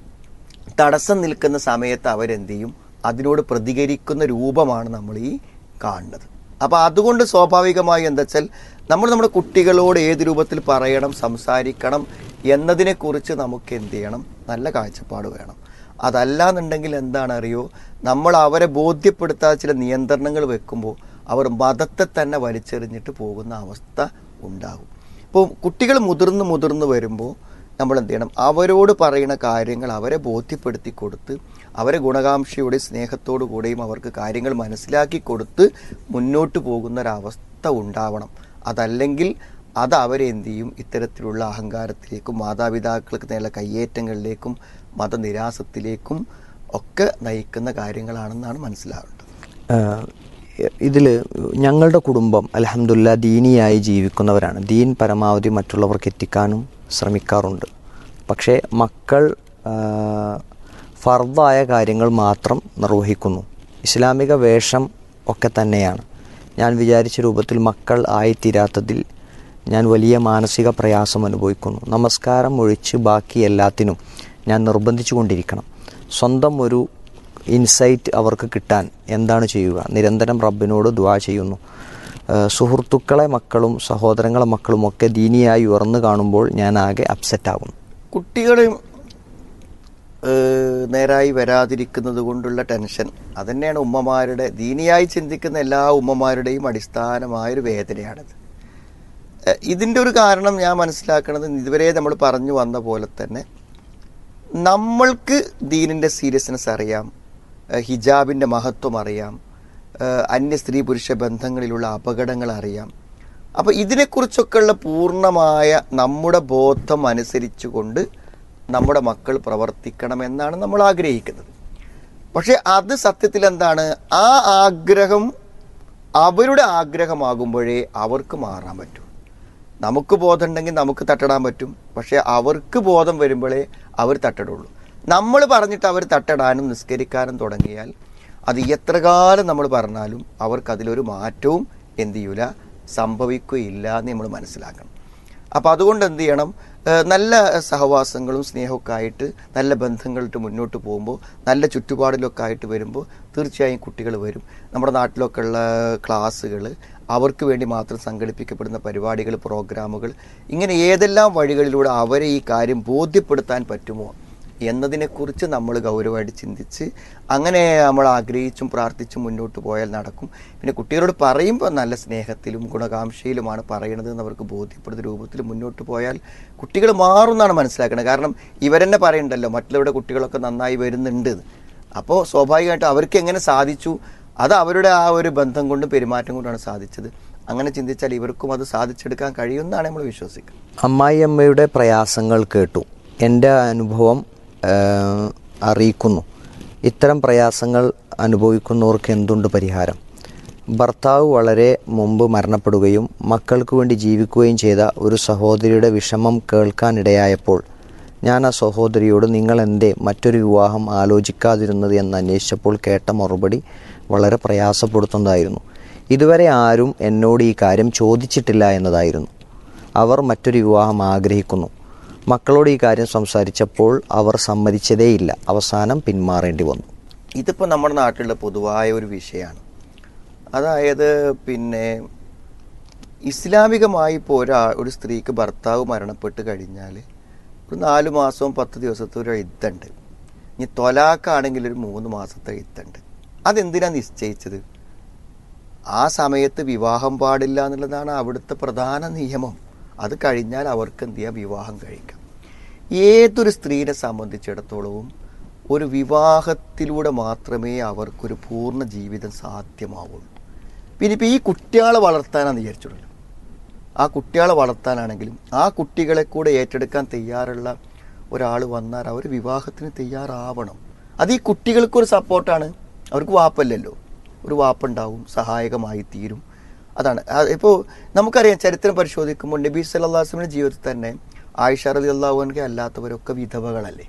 തടസ്സം നിൽക്കുന്ന സമയത്ത് അവരെന്ത് ചെയ്യും അതിനോട് പ്രതികരിക്കുന്ന രൂപമാണ് നമ്മൾ ഈ കാണുന്നത് അപ്പോൾ അതുകൊണ്ട് സ്വാഭാവികമായി എന്താ വെച്ചാൽ നമ്മൾ നമ്മുടെ കുട്ടികളോട് ഏത് രൂപത്തിൽ പറയണം സംസാരിക്കണം എന്നതിനെക്കുറിച്ച് നമുക്ക് എന്ത് ചെയ്യണം നല്ല കാഴ്ചപ്പാട് വേണം അതല്ലാന്നുണ്ടെങ്കിൽ എന്താണ് അറിയോ നമ്മൾ അവരെ ബോധ്യപ്പെടുത്താതെ ചില നിയന്ത്രണങ്ങൾ വെക്കുമ്പോൾ അവർ മതത്തെ തന്നെ വലിച്ചെറിഞ്ഞിട്ട് പോകുന്ന അവസ്ഥ ഉണ്ടാകും ഇപ്പോൾ കുട്ടികൾ മുതിർന്ന് മുതിർന്ന് വരുമ്പോൾ നമ്മൾ എന്ത് ചെയ്യണം അവരോട് പറയുന്ന കാര്യങ്ങൾ അവരെ ബോധ്യപ്പെടുത്തി കൊടുത്ത് അവരെ ഗുണകാംക്ഷയുടെ സ്നേഹത്തോടു കൂടെയും അവർക്ക് കാര്യങ്ങൾ മനസ്സിലാക്കി കൊടുത്ത് മുന്നോട്ട് പോകുന്ന ഒരവസ്ഥ ഉണ്ടാവണം അതല്ലെങ്കിൽ അത് അവരെ എന്ത് ചെയ്യും ഇത്തരത്തിലുള്ള അഹങ്കാരത്തിലേക്കും മാതാപിതാക്കൾക്ക് നേരെ കയ്യേറ്റങ്ങളിലേക്കും മതനിരാസത്തിലേക്കും ഒക്കെ നയിക്കുന്ന കാര്യങ്ങളാണെന്നാണ് മനസ്സിലാവേണ്ടത് ഏഹ് ഇതിൽ ഞങ്ങളുടെ കുടുംബം അലഹമുല്ല ദീനിയായി ജീവിക്കുന്നവരാണ് ദീൻ പരമാവധി മറ്റുള്ളവർക്ക് എത്തിക്കാനും ശ്രമിക്കാറുണ്ട് പക്ഷേ മക്കൾ ആ, ഫർദായ കാര്യങ്ങൾ മാത്രം നിർവഹിക്കുന്നു ഇസ്ലാമിക വേഷം ഒക്കെ തന്നെയാണ് ഞാൻ വിചാരിച്ച രൂപത്തിൽ മക്കൾ ആയിത്തീരാത്തതിൽ ഞാൻ വലിയ മാനസിക പ്രയാസം അനുഭവിക്കുന്നു നമസ്കാരം ഒഴിച്ച് ബാക്കി എല്ലാത്തിനും ഞാൻ നിർബന്ധിച്ചു കൊണ്ടിരിക്കണം സ്വന്തം ഒരു ഇൻസൈറ്റ് അവർക്ക് കിട്ടാൻ എന്താണ് ചെയ്യുക നിരന്തരം റബ്ബിനോട് ദുആ ചെയ്യുന്നു ഏഹ് സുഹൃത്തുക്കളെ മക്കളും സഹോദരങ്ങളെ മക്കളും ഒക്കെ ദീനിയായി ഉയർന്നു കാണുമ്പോൾ ഞാൻ ആകെ അപ്സെറ്റ് ആകുന്നു കുട്ടികൾ നേരായി വരാതിരിക്കുന്നത് കൊണ്ടുള്ള ടെൻഷൻ അതന്നെയാണ് ഉമ്മമാരുടെ ദീനിയായി ചിന്തിക്കുന്ന എല്ലാ ഉമ്മമാരുടെയും അടിസ്ഥാനമായൊരു വേദനയാണത് ഏഹ് ഇതിൻ്റെ ഒരു കാരണം ഞാൻ മനസ്സിലാക്കുന്നത് ഇതുവരെ നമ്മൾ പറഞ്ഞു വന്ന പോലെ തന്നെ നമ്മൾക്ക് ദീനിൻ്റെ സീരിയസ്നെസ് അറിയാം ഏഹ് ഹിജാബിൻ്റെ മഹത്വം അറിയാം ഏഹ് അന്യ സ്ത്രീ പുരുഷ ബന്ധങ്ങളിലുള്ള അപകടങ്ങൾ അറിയാം അപ്പോൾ ഇതിനെക്കുറിച്ചൊക്കെയുള്ള പൂർണ്ണമായ നമ്മുടെ ബോധം അനുസരിച്ചുകൊണ്ട് നമ്മുടെ മക്കൾ പ്രവർത്തിക്കണമെന്നാണ് നമ്മൾ ആഗ്രഹിക്കുന്നത് പക്ഷെ അത് സത്യത്തിൽ എന്താണ് ആ ആഗ്രഹം അവരുടെ ആഗ്രഹമാകുമ്പോഴേ അവർക്ക് മാറാൻ പറ്റൂ നമുക്ക് ബോധമുണ്ടെങ്കിൽ നമുക്ക് തട്ടിടാൻ പറ്റും പക്ഷെ അവർക്ക് ബോധം വരുമ്പോഴേ അവർ തട്ടിടുള്ളൂ നമ്മൾ പറഞ്ഞിട്ട് അവർ തട്ടിടാനും നിസ്കരിക്കാനും തുടങ്ങിയാൽ അത് എത്ര കാലം നമ്മൾ പറഞ്ഞാലും അവർക്ക് അതിലൊരു മാറ്റവും എന്ത് ചെയ്യൂല സംഭവിക്കുകയില്ല എന്ന് നമ്മൾ മനസ്സിലാക്കണം അപ്പോൾ അതുകൊണ്ട് എന്ത് ചെയ്യണം ഏഹ് നല്ല സഹവാസങ്ങളും സ്നേഹമൊക്കെ ആയിട്ട് നല്ല ബന്ധങ്ങളിട്ട് മുന്നോട്ട് പോകുമ്പോൾ നല്ല ചുറ്റുപാടിലൊക്കെ ആയിട്ട് വരുമ്പോൾ തീർച്ചയായും കുട്ടികൾ വരും നമ്മുടെ നാട്ടിലൊക്കെ ഉള്ള ക്ലാസ്സുകൾ അവർക്ക് വേണ്ടി മാത്രം സംഘടിപ്പിക്കപ്പെടുന്ന പരിപാടികൾ പ്രോഗ്രാമുകൾ ഇങ്ങനെ ഏതെല്ലാം വഴികളിലൂടെ അവരെ ഈ കാര്യം ബോധ്യപ്പെടുത്താൻ പറ്റുമോ എന്നതിനെക്കുറിച്ച് നമ്മൾ ഗൗരവമായിട്ട് ചിന്തിച്ച് അങ്ങനെ നമ്മൾ ആഗ്രഹിച്ചും പ്രാർത്ഥിച്ചും മുന്നോട്ട് പോയാൽ നടക്കും പിന്നെ കുട്ടികളോട് പറയുമ്പോൾ നല്ല സ്നേഹത്തിലും ഗുണകാംക്ഷയിലുമാണ് പറയണത് എന്ന് അവർക്ക് ബോധ്യപ്പെടുന്ന രൂപത്തിൽ മുന്നോട്ട് പോയാൽ കുട്ടികൾ മാറും എന്നാണ് മനസ്സിലാക്കുന്നത് കാരണം ഇവരെന്നെ പറയണ്ടല്ലോ മറ്റുള്ളവരുടെ കുട്ടികളൊക്കെ നന്നായി വരുന്നുണ്ട് എന്ന്. അപ്പോൾ സ്വാഭാവികമായിട്ടും അവർക്ക് എങ്ങനെ സാധിച്ചു അത് അവരുടെ ആ ഒരു ബന്ധം കൊണ്ടും പെരുമാറ്റം കൊണ്ടാണ് സാധിച്ചത് അങ്ങനെ ചിന്തിച്ചാൽ ഇവർക്കും അത് സാധിച്ചെടുക്കാൻ കഴിയുമെന്നാണ് നമ്മൾ വിശ്വസിക്കുന്നത് അമ്മായിയമ്മയുടെ പ്രയാസങ്ങൾ കേട്ടു എൻ്റെ അനുഭവം ആ, അറിയിക്കുന്നു ഇത്തരം പ്രയാസങ്ങൾ അനുഭവിക്കുന്നവർക്ക് എന്തുണ്ട് പരിഹാരം ഭർത്താവ് വളരെ മുമ്പ് മരണപ്പെടുകയും മക്കൾക്ക് വേണ്ടി ജീവിക്കുകയും ചെയ്ത ഒരു സഹോദരിയുടെ വിഷമം കേൾക്കാനിടയായപ്പോൾ ഞാൻ ആ സഹോദരിയോട് നിങ്ങൾ എന്തേ മറ്റൊരു വിവാഹം ആലോചിക്കാതിരുന്നത് എന്ന് അന്വേഷിച്ചപ്പോൾ കേട്ട മറുപടി വളരെ പ്രയാസപ്പെടുത്തുന്നതായിരുന്നു ഇതുവരെ ആരും എന്നോട് ഈ കാര്യം ചോദിച്ചിട്ടില്ല എന്നതായിരുന്നു അവർ മറ്റൊരു വിവാഹം ആഗ്രഹിക്കുന്നു മക്കളോട് ഈ കാര്യം സംസാരിച്ചപ്പോൾ അവർ സമ്മതിച്ചതേയില്ല അവസാനം പിന്മാറേണ്ടി വന്നു ഇതിപ്പോൾ നമ്മുടെ നാട്ടിലുള്ള പൊതുവായ ഒരു വിഷയമാണ് അതായത് പിന്നെ ഇസ്ലാമികമായി ഇപ്പോൾ ഒരാ ഒരു സ്ത്രീക്ക് ഭർത്താവ് മരണപ്പെട്ട് കഴിഞ്ഞാൽ ഒരു നാല് മാസവും പത്ത് ദിവസത്തെ ഒരു ഇതുണ്ട് ഇനി തൊലാക്കാണെങ്കിൽ ഒരു മൂന്ന് മാസത്തെ ഇതുണ്ട് അതെന്തിനാണ് നിശ്ചയിച്ചത് ആ സമയത്ത് വിവാഹം പാടില്ല എന്നുള്ളതാണ് അവിടുത്തെ പ്രധാന നിയമം അത് കഴിഞ്ഞാൽ അവർക്ക് എന്ത് ചെയ്യാം വിവാഹം കഴിക്കാം ഏതൊരു സ്ത്രീനെ സംബന്ധിച്ചിടത്തോളവും ഒരു വിവാഹത്തിലൂടെ മാത്രമേ അവർക്കൊരു പൂർണ്ണ ജീവിതം സാധ്യമാവുള്ളൂ പിന്നെ ഇപ്പോൾ ഈ കുട്ടികളെ വളർത്താനാന്ന് വിചാരിച്ചുള്ളൂ ആ കുട്ടികളെ വളർത്താനാണെങ്കിലും ആ കുട്ടികളെ കൂടെ ഏറ്റെടുക്കാൻ തയ്യാറുള്ള ഒരാൾ വന്നാൽ അവർ വിവാഹത്തിന് തയ്യാറാവണം അത് ഈ കുട്ടികൾക്കൊരു സപ്പോർട്ടാണ് അവർക്ക് വാപ്പല്ലല്ലോ ഒരു വാപ്പുണ്ടാവും സഹായകമായി തീരും അതാണ് ഇപ്പോൾ നമുക്കറിയാം ചരിത്രം പരിശോധിക്കുമ്പോൾ നബി സല്ലാസ്ലമിൻ്റെ ജീവിതത്തിൽ തന്നെ ആയിഷ റലി അള്ളാഹുവിൻ്റെ അല്ലാത്തവരൊക്കെ വിധവകളല്ലേ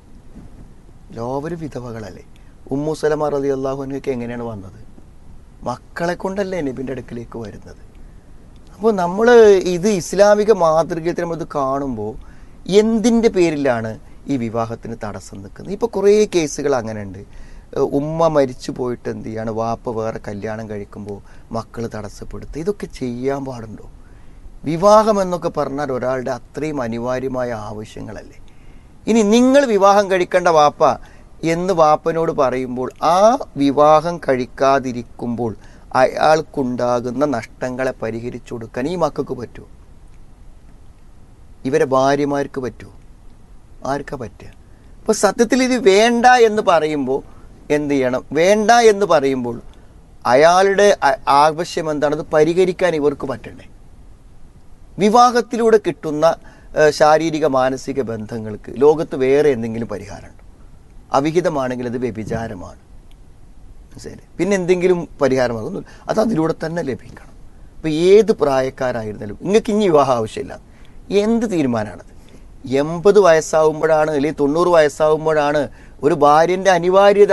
എല്ലാവരും വിധവകളല്ലേ ഉമ്മു സലമ റലി അള്ളാഹുവിനൊക്കെ എങ്ങനെയാണ് വന്നത് മക്കളെ കൊണ്ടല്ലേ നബിൻ്റെ അടുക്കിലേക്ക് വരുന്നത് അപ്പോൾ നമ്മൾ ഇത് ഇസ്ലാമിക മാതൃകയിൽ നമ്മൾ ഇത് കാണുമ്പോൾ എന്തിൻ്റെ പേരിലാണ് ഈ വിവാഹത്തിന് തടസ്സം നിൽക്കുന്നത് ഇപ്പോൾ കുറേ കേസുകൾ അങ്ങനെ ഉണ്ട് ഏഹ് ഉമ്മ മരിച്ചു പോയിട്ട് എന്ത് ചെയ്യാണ് വാപ്പ വേറെ കല്യാണം കഴിക്കുമ്പോൾ മക്കൾ തടസ്സപ്പെടുത്തുക ഇതൊക്കെ ചെയ്യാൻ പാടുണ്ടോ വിവാഹം എന്നൊക്കെ പറഞ്ഞാൽ ഒരാളുടെ അത്രയും അനിവാര്യമായ ആവശ്യങ്ങളല്ലേ ഇനി നിങ്ങൾ വിവാഹം കഴിക്കേണ്ട വാപ്പ എന്ന് വാപ്പനോട് പറയുമ്പോൾ ആ വിവാഹം കഴിക്കാതിരിക്കുമ്പോൾ അയാൾക്കുണ്ടാകുന്ന നഷ്ടങ്ങളെ പരിഹരിച്ചു കൊടുക്കാൻ ഈ മക്കൾക്ക് പറ്റുമോ ഇവരെ ഭാര്യമാർക്ക് പറ്റുമോ ആർക്കാ പറ്റുക അപ്പോൾ സത്യത്തിൽ ഇത് വേണ്ട എന്ന് പറയുമ്പോൾ എന്ത് ചെയ്യണം വേണ്ട എന്ന് പറയുമ്പോൾ അയാളുടെ ആ- ആവശ്യം എന്താണ് അത് പരിഹരിക്കാൻ ഇവർക്ക് പറ്റണ്ടേ വിവാഹത്തിലൂടെ കിട്ടുന്ന ഏഹ്, ശാരീരിക മാനസിക ബന്ധങ്ങൾക്ക് ലോകത്ത് വേറെ എന്തെങ്കിലും പരിഹാരമുണ്ടോ അവിഹിതമാണെങ്കിൽ അത് വ്യഭിചാരമാണ് മനസ്സിലായില്ലേ പിന്നെ എന്തെങ്കിലും പരിഹാരമാകുന്നു അത് അതിലൂടെ തന്നെ ലഭിക്കണം അപ്പോൾ ഏത് പ്രായക്കാരായിരുന്നാലും നിങ്ങൾക്ക് ഇനി വിവാഹം ആവശ്യമില്ല എന്ത് തീരുമാനമാണത് എൺപത് വയസ്സാവുമ്പോഴാണ് അല്ലെങ്കിൽ തൊണ്ണൂറ് വയസ്സാവുമ്പോഴാണ് ഒരു ഭാര്യൻ്റെ അനിവാര്യത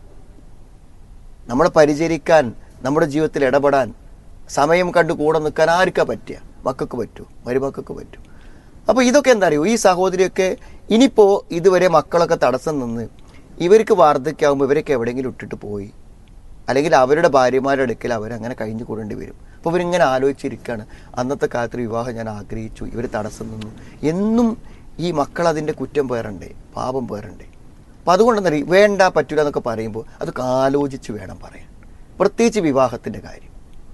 നമ്മളെ പരിചരിക്കാൻ നമ്മുടെ ജീവിതത്തിൽ ഇടപെടാൻ സമയം കണ്ട് കൂടെ നിൽക്കാൻ ആർക്കാ പറ്റുക മക്കൾക്ക് പറ്റൂ മരുമക്കൾക്ക് പറ്റൂ അപ്പോൾ ഇതൊക്കെ എന്താ അറിയോ ഈ സഹോദരിയൊക്കെ ഇനിയിപ്പോൾ ഇതുവരെ മക്കളൊക്കെ തടസ്സം നിന്ന് ഇവർക്ക് വാർദ്ധക്യമാകുമ്പോൾ ഇവരൊക്കെ എവിടെയെങ്കിലും ഇട്ടിട്ട് പോയി അല്ലെങ്കിൽ അവരുടെ ഭാര്യമാരുടെ അടുക്കൽ അവരങ്ങനെ കഴിഞ്ഞു കൂടേണ്ടി വരും അപ്പോൾ ഇവരിങ്ങനെ ആലോചിച്ചിരിക്കുകയാണ് അന്നത്തെ കാലത്ത് ഒരു വിവാഹം ഞാൻ ആഗ്രഹിച്ചു ഇവർ തടസ്സം നിന്നു എന്നും ഈ മക്കൾ അതിൻ്റെ കുറ്റം പേറണ്ടേ പാപം പേറണ്ടേ അപ്പം അതുകൊണ്ടെന്താ അറിയോ, വേണ്ട പറ്റൂല എന്നൊക്കെ പറയുമ്പോൾ അതൊക്കെ ആലോചിച്ച് വേണം പറയാൻ പ്രത്യേകിച്ച് വിവാഹത്തിൻ്റെ കാര്യം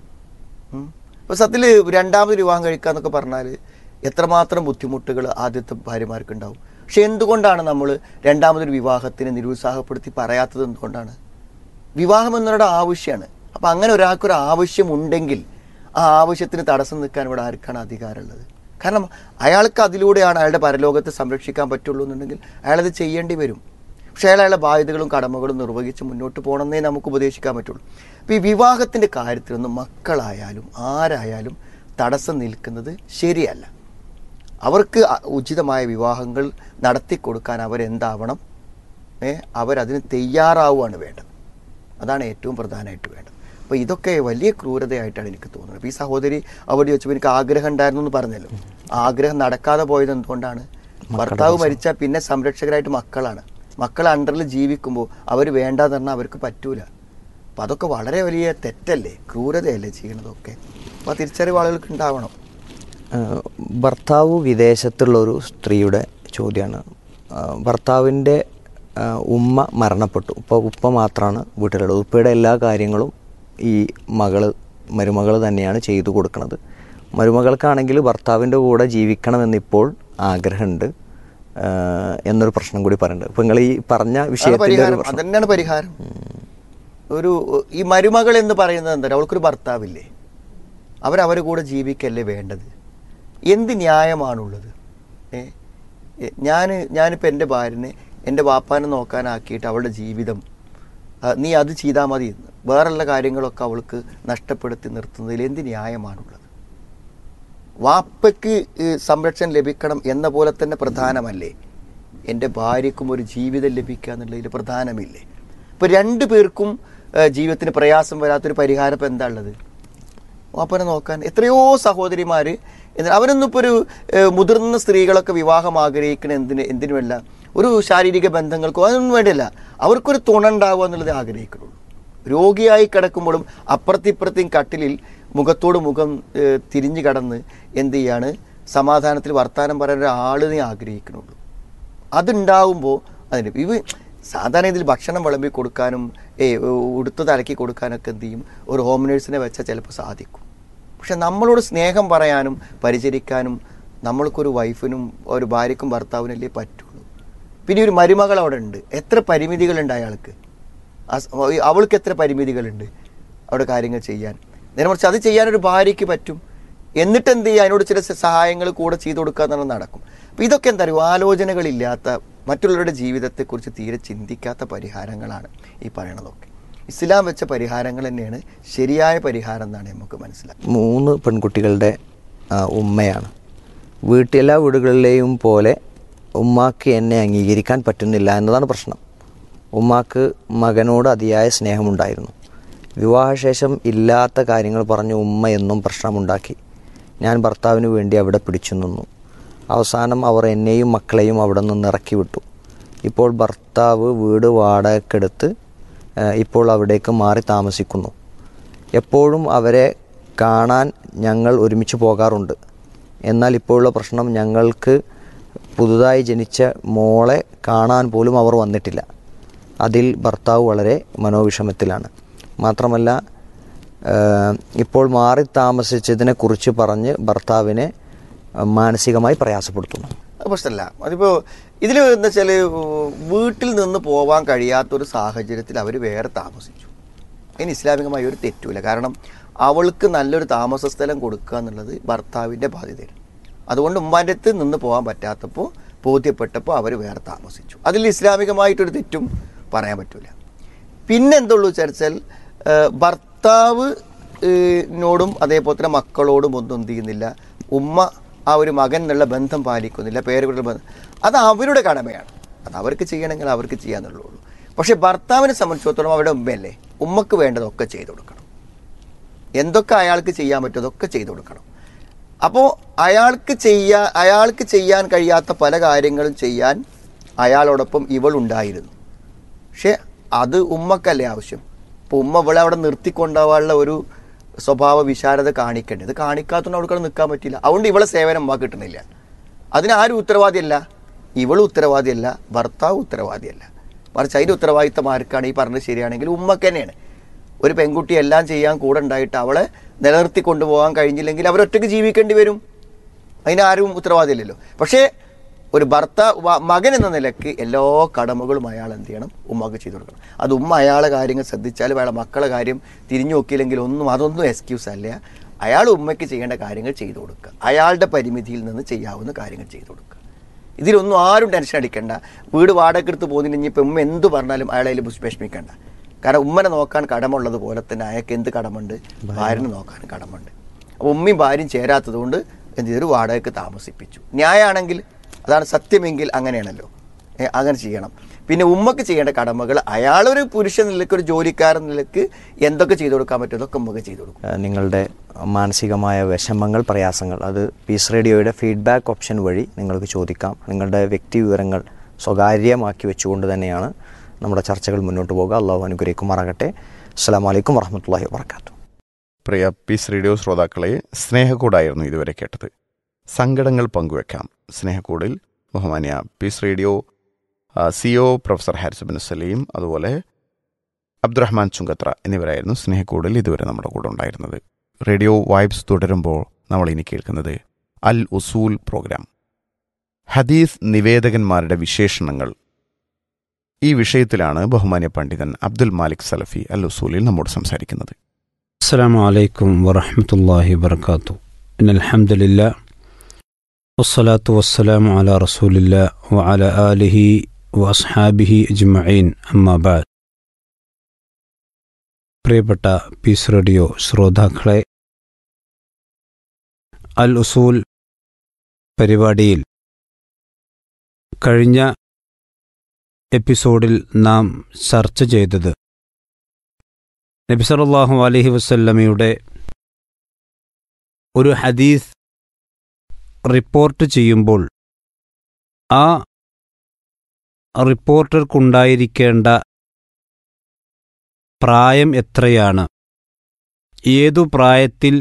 ഇപ്പോൾ സത്യത്തിൽ രണ്ടാമത് വിവാഹം കഴിക്കുക എന്നൊക്കെ പറഞ്ഞാൽ എത്രമാത്രം ബുദ്ധിമുട്ടുകൾ ആദ്യത്തെ ഭാര്യമാർക്ക് ഉണ്ടാവും പക്ഷെ എന്തുകൊണ്ടാണ് നമ്മൾ രണ്ടാമതൊരു വിവാഹത്തിന് നിരുത്സാഹപ്പെടുത്തി പറയാത്തത് എന്തുകൊണ്ടാണ് വിവാഹം എന്നൊരുടെ ആവശ്യമാണ് അപ്പം അങ്ങനെ ഒരാൾക്കൊരു ആവശ്യമുണ്ടെങ്കിൽ ആ ആവശ്യത്തിന് തടസ്സം നിൽക്കാൻ ഇവിടെ ആർക്കാണ് അധികാരമുള്ളത് കാരണം അയാൾക്ക് അതിലൂടെയാണ് അയാളുടെ പരലോകത്തെ സംരക്ഷിക്കാൻ പറ്റുള്ളൂ എന്നുണ്ടെങ്കിൽ അയാളത് ചെയ്യേണ്ടി വരും പക്ഷേ അയാൾ അയാളുടെ ബാധ്യതകളും കടമകളും നിർവഹിച്ച് മുന്നോട്ട് പോകണമെന്നേ നമുക്ക് ഉപദേശിക്കാൻ പറ്റുള്ളൂ അപ്പോൾ ഈ വിവാഹത്തിൻ്റെ കാര്യത്തിലൊന്നും മക്കളായാലും ആരായാലും തടസ്സം നിൽക്കുന്നത് ശരിയല്ല അവർക്ക് അ- ഉചിതമായ വിവാഹങ്ങൾ നടത്തി കൊടുക്കാൻ അവരെന്താവണം ഏ അവരതിന് തയ്യാറാവുകയാണ് വേണ്ടത് അതാണ് ഏറ്റവും പ്രധാനമായിട്ട് വേണ്ടത് അപ്പോൾ ഇതൊക്കെ വലിയ ക്രൂരതയായിട്ടാണ് എനിക്ക് തോന്നുന്നത് അപ്പോൾ ഈ സഹോദരി അവിടെ വെച്ചപ്പോൾ എനിക്ക് ആഗ്രഹം ഉണ്ടായിരുന്നു എന്ന് പറഞ്ഞല്ലോ ആ ആഗ്രഹം നടക്കാതെ പോയത് എന്തുകൊണ്ടാണ് ഭർത്താവ് മരിച്ചാൽ പിന്നെ സംരക്ഷകരായിട്ട് മക്കളാണ് മക്കൾ അണ്ടറിൽ ജീവിക്കുമ്പോൾ അവർ വേണ്ടാന്ന് പറഞ്ഞാൽ അവർക്ക് പറ്റൂല അപ്പോൾ അതൊക്കെ വളരെ വലിയ തെറ്റല്ലേ ക്രൂരതയല്ലേ ചെയ്യണതൊക്കെ അപ്പോൾ ആ തിരിച്ചറിവ് ആളുകൾക്ക് ഉണ്ടാവണം ആഹ് ഭർത്താവ് വിദേശത്തുള്ള ഒരു സ്ത്രീയുടെ ചോദ്യമാണ് ആഹ് ഭർത്താവിൻ്റെ ആഹ് ഉമ്മ മരണപ്പെട്ടു ഇപ്പോൾ ഉപ്പ മാത്രമാണ് വീട്ടിലുള്ളത് ഉപ്പയുടെ എല്ലാ കാര്യങ്ങളും ഈ മകള് മരുമകൾ തന്നെയാണ് ചെയ്തു കൊടുക്കുന്നത് മരുമകൾക്കാണെങ്കിൽ ഭർത്താവിൻ്റെ കൂടെ ജീവിക്കണമെന്നിപ്പോൾ ആഗ്രഹമുണ്ട് ആഹ് എന്നൊരു പ്രശ്നം കൂടി പറയുന്നുണ്ട് ഇപ്പം നിങ്ങൾ ഈ പറഞ്ഞ അതാണ് വിഷയത്തിൻ്റെ ഒരു പരിഹാരം പ്രശ്നം അതന്നെയാണ് പരിഹാരം ഒരു ഈ മരുമകൾ എന്ന് പറയുന്നത് എന്താ അവൾക്കൊരു ഭർത്താവില്ലേ അവരവരെ കൂടെ ജീവിക്കല്ലേ വേണ്ടത് എന്ത് ന്യായമാണുള്ളത് ഏ ഞാൻ ഞാനിപ്പോൾ എൻ്റെ ഭാര്യനെ എൻ്റെ വാപ്പാനെ നോക്കാനാക്കിയിട്ട് അവളുടെ ജീവിതം ആ, നീ അത് ചെയ്താൽ മതി എന്ന് വേറെയുള്ള കാര്യങ്ങളൊക്കെ അവൾക്ക് നഷ്ടപ്പെടുത്തി നിർത്തുന്നതിൽ എന്ത് ന്യായമാണുള്ളത് വാപ്പയ്ക്ക് ഏഹ്, സംരക്ഷണം ലഭിക്കണം എന്ന പോലെ തന്നെ പ്രധാനമല്ലേ എൻ്റെ ഭാര്യക്കും ഒരു ജീവിതം ലഭിക്കുക എന്നുള്ളതിൽ പ്രധാനമില്ലേ ഇപ്പോൾ രണ്ടു പേർക്കും ഏഹ്, ജീവിതത്തിന് പ്രയാസം വരാത്തൊരു പരിഹാരം ഇപ്പം എന്താ ഉള്ളത് വാപ്പനെ നോക്കാൻ എത്രയോ സഹോദരിമാർ അവരൊന്നും ഇപ്പോൾ ഒരു ഏഹ്, മുതിർന്ന സ്ത്രീകളൊക്കെ വിവാഹം ആഗ്രഹിക്കുന്ന എന്തിന് എന്തിനുമല്ല ഒരു ശാരീരിക ബന്ധങ്ങൾക്കോ അതൊന്നും വേണ്ടിയല്ല അവർക്കൊരു തുണ ഉണ്ടാവുക എന്നുള്ളത് ആഗ്രഹിക്കുന്നുള്ളൂ രോഗിയായി കിടക്കുമ്പോഴും അപ്പുറത്തിപ്പുറത്തെയും കട്ടിലിൽ മുഖത്തോട് മുഖം ഏഹ്, തിരിഞ്ഞു കടന്ന് എന്ത് ചെയ്യാണ് സമാധാനത്തിൽ വർത്തമാനം പറയാൻ ഒരാളിനെ ആഗ്രഹിക്കുന്നുള്ളൂ അതുണ്ടാവുമ്പോൾ അതിന് ഇവ സാധാരണ ഇതിൽ ഭക്ഷണം വിളമ്പി കൊടുക്കാനും ഏ ഉടുത്തത് അലക്കി കൊടുക്കാനൊക്കെ എന്ത് ചെയ്യും ഒരു ഹോം നേഴ്സിനെ വെച്ചാൽ ചിലപ്പോൾ സാധിക്കും പക്ഷെ നമ്മളോട് സ്നേഹം പറയാനും പരിചരിക്കാനും നമ്മൾക്കൊരു വൈഫിനും ഒരു ഭാര്യക്കും ഭർത്താവിനല്ലേ പറ്റുള്ളൂ പിന്നെ ഒരു മരുമകൾ അവിടെ ഉണ്ട് എത്ര പരിമിതികളുണ്ട് അയാൾക്ക് ആ സ- അവൾക്ക് എത്ര പരിമിതികളുണ്ട് അവിടെ കാര്യങ്ങൾ ചെയ്യാൻ നേരെ മറിച്ച് അത് ചെയ്യാനൊരു ഭാര്യയ്ക്ക് പറ്റും എന്നിട്ട് എന്ത് ചെയ്യുക അതിനോട് ചില സഹായങ്ങൾ കൂടെ ചെയ്തു കൊടുക്കുക എന്നുള്ളത് നടക്കും അപ്പം ഇതൊക്കെ എന്താ പറയുക ആലോചനകളില്ലാത്ത മറ്റുള്ളവരുടെ ജീവിതത്തെക്കുറിച്ച് തീരെ ചിന്തിക്കാത്ത പരിഹാരങ്ങളാണ് ഈ പറയണതൊക്കെ ഇസ്ലാം വെച്ച പരിഹാരങ്ങൾ തന്നെയാണ് ശരിയായ പരിഹാരം എന്നാണ് നമുക്ക് മനസ്സിലാക്കുന്നത് മൂന്ന് പെൺകുട്ടികളുടെ ആ, ഉമ്മയാണ് വീട്ടിൽ എല്ലാ വീടുകളിലെയും പോലെ ഉമ്മാക്ക് എന്നെ അംഗീകരിക്കാൻ പറ്റുന്നില്ല എന്നതാണ് പ്രശ്നം ഉമ്മാക്ക് മകനോട് അതിയായ സ്നേഹമുണ്ടായിരുന്നു വിവാഹശേഷം ഇല്ലാത്ത കാര്യങ്ങൾ പറഞ്ഞ് ഉമ്മ എന്നും പ്രശ്നമുണ്ടാക്കി ഞാൻ ഭർത്താവിന് വേണ്ടി അവിടെ പിടിച്ചു നിന്നു അവസാനം അവർ എന്നെയും മക്കളെയും അവിടെ നിന്ന് ഇറക്കി വിട്ടു ഇപ്പോൾ ഭർത്താവ് വീട് വാടകയ്ക്കെടുത്ത് ആ, ഇപ്പോൾ അവിടേക്ക് മാറി താമസിക്കുന്നു എപ്പോഴും അവരെ കാണാൻ ഞങ്ങൾ ഒരുമിച്ച് പോകാറുണ്ട് എന്നാൽ ഇപ്പോഴുള്ള പ്രശ്നം ഞങ്ങൾക്ക് പുതുതായി ജനിച്ച മോളെ കാണാൻ പോലും അവർ വന്നിട്ടില്ല അതിൽ ഭർത്താവ് വളരെ മനോവിഷമത്തിലാണ് മാത്രമല്ല ഏഹ്, ഇപ്പോൾ മാറി താമസിച്ചതിനെ കുറിച്ച് പറഞ്ഞ് ഭർത്താവിനെ അഹ്, മാനസികമായി പ്രയാസപ്പെടുത്തുന്നു അത് പ്രശ്നമല്ല അതിപ്പോൾ ഇതിൽ എന്താ വെച്ചാൽ വീട്ടിൽ നിന്ന് പോവാൻ കഴിയാത്തൊരു സാഹചര്യത്തിൽ അവർ വേറെ താമസിച്ചു അതിന് ഇസ്ലാമികമായി ഒരു തെറ്റുമില്ല കാരണം അവൾക്ക് നല്ലൊരു താമസ സ്ഥലം കൊടുക്കുക എന്നുള്ളത് ഭർത്താവിൻ്റെ ബാധ്യതയാണ് അതുകൊണ്ട് ഉമ്മാൻ്റെ അടുത്ത് നിന്ന് പോകാൻ പറ്റാത്തപ്പോൾ ബോധ്യപ്പെട്ടപ്പോൾ അവർ വേറെ താമസിച്ചു അതിൽ ഇസ്ലാമികമായിട്ടൊരു തെറ്റും പറയാൻ പറ്റില്ല പിന്നെ എന്തുള്ളൂ വിചാരിച്ചാൽ ആ, ഭർത്താവ് ഏ, നോടും അതേപോലെ തന്നെ മക്കളോടും ഒന്നും എന്ത് ചെയ്യുന്നില്ല ഉമ്മ ആ ഒരു മകൻ എന്നുള്ള ബന്ധം പാലിക്കുന്നില്ല പേരുകളുടെ ബന്ധം അത് അവരുടെ കടമയാണ് അത് അവർക്ക് ചെയ്യണമെങ്കിൽ അവർക്ക് ചെയ്യാന്നുള്ളൂ പക്ഷെ ഭർത്താവിനെ സംബന്ധിച്ചിടത്തോളം അവരുടെ ഉമ്മയല്ലേ ഉമ്മക്ക് വേണ്ടതൊക്കെ ചെയ്തു കൊടുക്കണം എന്തൊക്കെ അയാൾക്ക് ചെയ്യാൻ പറ്റുമോ അതൊക്കെ ചെയ്തു കൊടുക്കണം അപ്പോൾ അയാൾക്ക് ചെയ്യാ അയാൾക്ക് ചെയ്യാൻ കഴിയാത്ത പല കാര്യങ്ങളും ചെയ്യാൻ അയാളോടൊപ്പം ഇവളുണ്ടായിരുന്നു പക്ഷെ അത് ഉമ്മക്കല്ലേ ആവശ്യം അപ്പോൾ ഉമ്മ ഇവളെ അവിടെ നിർത്തിക്കൊണ്ടുപോകാനുള്ള ഒരു സ്വഭാവ വിശാരത കാണിക്കേണ്ടത് ഇത് കാണിക്കാത്തതുകൊണ്ട് അവൾക്ക് നിൽക്കാൻ പറ്റില്ല അതുകൊണ്ട് ഇവളെ സേവനം ഉമ്മ കിട്ടണില്ല അതിന് ആരും ഉത്തരവാദിയല്ല ഇവളും ഉത്തരവാദിയല്ല ഭർത്താവ് ഉത്തരവാദിയല്ല മറിച്ച് അതിൻ്റെ ഉത്തരവാദിത്തം ആർക്കാണ് ഈ പറഞ്ഞത് ശരിയാണെങ്കിൽ ഉമ്മക്ക് തന്നെയാണ് ഒരു പെൺകുട്ടി എല്ലാം ചെയ്യാൻ കൂടെ ഉണ്ടായിട്ട് അവളെ നിലനിർത്തി കൊണ്ടുപോകാൻ കഴിഞ്ഞില്ലെങ്കിൽ അവരൊറ്റയ്ക്ക് ജീവിക്കേണ്ടി വരും അതിനാരും ഉത്തരവാദിയില്ലല്ലോ പക്ഷേ ഒരു ഭർത്താവ് വ- മകൻ എന്ന നിലക്ക് എല്ലാ കടമകളും അയാൾ എന്ത് ചെയ്യണം ഉമ്മക്ക് ചെയ്തു കൊടുക്കണം അത് ഉമ്മ അയാളെ കാര്യങ്ങൾ ശ്രദ്ധിച്ചാലും അയാളെ മക്കളെ കാര്യം തിരിഞ്ഞു നോക്കിയില്ലെങ്കിൽ ഒന്നും അതൊന്നും എക്സ്ക്യൂസ് അല്ല അയാൾ ഉമ്മയ്ക്ക് ചെയ്യേണ്ട കാര്യങ്ങൾ ചെയ്തു കൊടുക്കുക അയാളുടെ പരിമിതിയിൽ നിന്ന് ചെയ്യാവുന്ന കാര്യങ്ങൾ ചെയ്തു കൊടുക്കുക ഇതിലൊന്നും ആരും ടെൻഷൻ അടിക്കണ്ട വീട് വാടക എടുത്ത് പോകുന്നതിന് ഇനിയിപ്പോൾ ഉമ്മ എന്ത് പറഞ്ഞാലും അയാളെ അതിൽ വിഷമിക്കണ്ട കാരണം ഉമ്മനെ നോക്കാൻ കടമുള്ളത് പോലെ തന്നെ അയാൾക്ക് എന്ത് കടമുണ്ട് ഭാര്യനെ നോക്കാൻ കടമുണ്ട് അപ്പോൾ ഉമ്മയും ഭാര്യയും ചേരാത്തത് കൊണ്ട് എന്ത് ചെയ്തൊരു വാടകയ്ക്ക് താമസിപ്പിച്ചു ന്യായമാണെങ്കിൽ അതാണ് സത്യമെങ്കിൽ അങ്ങനെയാണല്ലോ ഏ, അങ്ങനെ ചെയ്യണം പിന്നെ ഉമ്മക്ക് ചെയ്യേണ്ട കടമകൾ അയാളൊരു പുരുഷൻ നിലക്ക് ഒരു ജോലിക്കാരൻ നിലക്ക് എന്തൊക്കെ ചെയ്തു കൊടുക്കാൻ പറ്റും അതൊക്കെ ഉമ്മക്ക് ചെയ്തു കൊടുക്കും ഏഹ് നിങ്ങളുടെ മാനസികമായ വിഷമങ്ങൾ പ്രയാസങ്ങൾ അത് പീസ് റേഡിയോയുടെ ഫീഡ്ബാക്ക് ഓപ്ഷൻ വഴി നിങ്ങൾക്ക് ചോദിക്കാം നിങ്ങളുടെ വ്യക്തി വിവരങ്ങൾ സ്വകാര്യമാക്കി വെച്ചുകൊണ്ട് തന്നെയാണ് നമ്മുടെ ചർച്ചകൾ മുന്നോട്ട് പോകുക അള്ളാഹു അനുഗ്രഹിക്കുമാറാകട്ടെ അസ്സാം വലൈക്കും വറഹമത്തല്ലാഹി വാബർക്കാത്തു പ്രിയ പീസ് റേഡിയോ ശ്രോതാക്കളെ സ്നേഹക്കൂടായിരുന്നു ഇതുവരെ കേട്ടത് സങ്കടങ്ങൾ പങ്കുവെക്കാം സ്നേഹക്കൂടിൽ ബഹുമാന്യ peace radio CO professor Haris bin Saleem അതുപോലെ അബ്ദുറഹ്മാൻ ചുങ്കത്ര എന്നിവരായിരുന്നു സ്നേഹക്കൂടിൽ ഇതുവരെ നമ്മുടെ കൂടെ ഉണ്ടായിരുന്നത് റേഡിയോ വൈബ്സ് തുടരുമ്പോൾ നമ്മൾ ഇനി കേൾക്കുന്നത് അൽ ഉസൂൽ പ്രോഗ്രാം ഹദീസ് നിവേദകന്മാരുടെ വിശേഷണങ്ങൾ ഈ വിഷയത്തിലാണ് ബഹുമാന്യ പണ്ഡിതൻ അബ്ദുൽ മാലിക് സലഫി അൽ ഉസൂലിൽ നമ്മോട് സംസാരിക്കുന്നത് السلام عليكم ورحمة الله وبركاته إن الحمد لله والصلاة والسلام على رسول الله وعلى آله وأصحابه أجمعين أما بعد പ്രിയപ്പെട്ട പീസ് റേഡിയോ ശ്രോതാക്കളെ അൽ ഉസൂൽ പരിപാടിയിൽ കഴിഞ്ഞ എപ്പിസോഡിൽ നാം ചർച്ച ചെയ്തത് നബി സല്ലല്ലാഹു അലൈഹി വസല്ലമയുടെ ഒരു ഹദീസ് റിപ്പോർട്ട് ചെയ്യുമ്പോൾ ആ റിപ്പോർട്ടർക്കുണ്ടായിരിക്കേണ്ട പ്രായം എത്രയാണ് ഏതു പ്രായത്തിൽ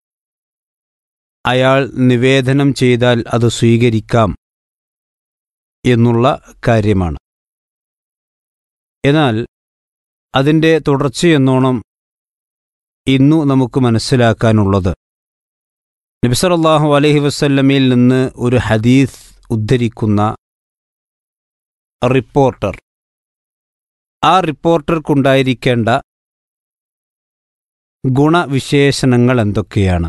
അയാൾ നിവേദനം ചെയ്താൽ അത് സ്വീകരിക്കാം എന്നുള്ള കാര്യമാണ് എന്നാൽ അതിൻ്റെ തുടർച്ചയെന്നോണം ഇന്നു നമുക്ക് മനസ്സിലാക്കാനുള്ളത് നബിസറല്ലാഹു അലൈഹി വസല്ലമയിൽ നിന്ന് ഒരു ഹദീസ് ഉദ്ധരിക്കുന്ന റിപ്പോർട്ടർ ആ റിപ്പോർട്ടർക്കുണ്ടായിരിക്കേണ്ട ഗുണവിശേഷണങ്ങൾ എന്തൊക്കെയാണ്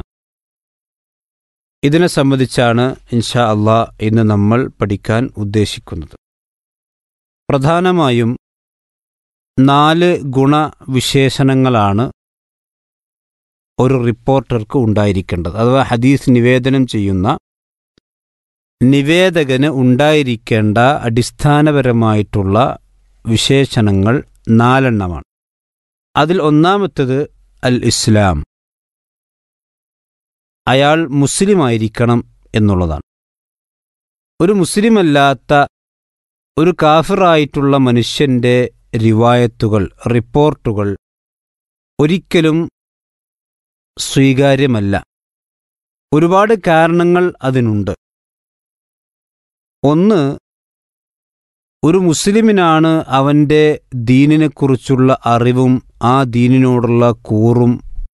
ഇതിനെ സംബന്ധിച്ചാണ് ഇൻഷാ അള്ളാ ഇന്ന് നമ്മൾ പഠിക്കാൻ ഉദ്ദേശിക്കുന്നത് പ്രധാനമായും നാല് ഗുണവിശേഷണങ്ങളാണ് ഒരു റിപ്പോർട്ടർക്ക് ഉണ്ടായിരിക്കേണ്ടത് അഥവാ ഹദീസ് നിവേദനം ചെയ്യുന്ന നിവേദകന് ഉണ്ടായിരിക്കേണ്ട അടിസ്ഥാനപരമായിട്ടുള്ള വിശേഷണങ്ങൾ നാലെണ്ണമാണ് അതിൽ ഒന്നാമത്തത് അൽ ഇസ്ലാം അയാൾ മുസ്ലിമായിരിക്കണം എന്നുള്ളതാണ് ഒരു മുസ്ലിമല്ലാത്ത ഒരു കാഫിറായിട്ടുള്ള മനുഷ്യന്റെ റിവായത്തുകൾ റിപ്പോർട്ടുകൾ ഒരിക്കലും സ്വീകാര്യമല്ല ഒരുപാട് കാരണങ്ങൾ അതിനുണ്ട് ഒന്ന് ഒരു മുസ്ലിമിനാണ് അവൻ്റെ ദീനിനെക്കുറിച്ചുള്ള അറിവും ആ ദീനിനോടുള്ള കൂറും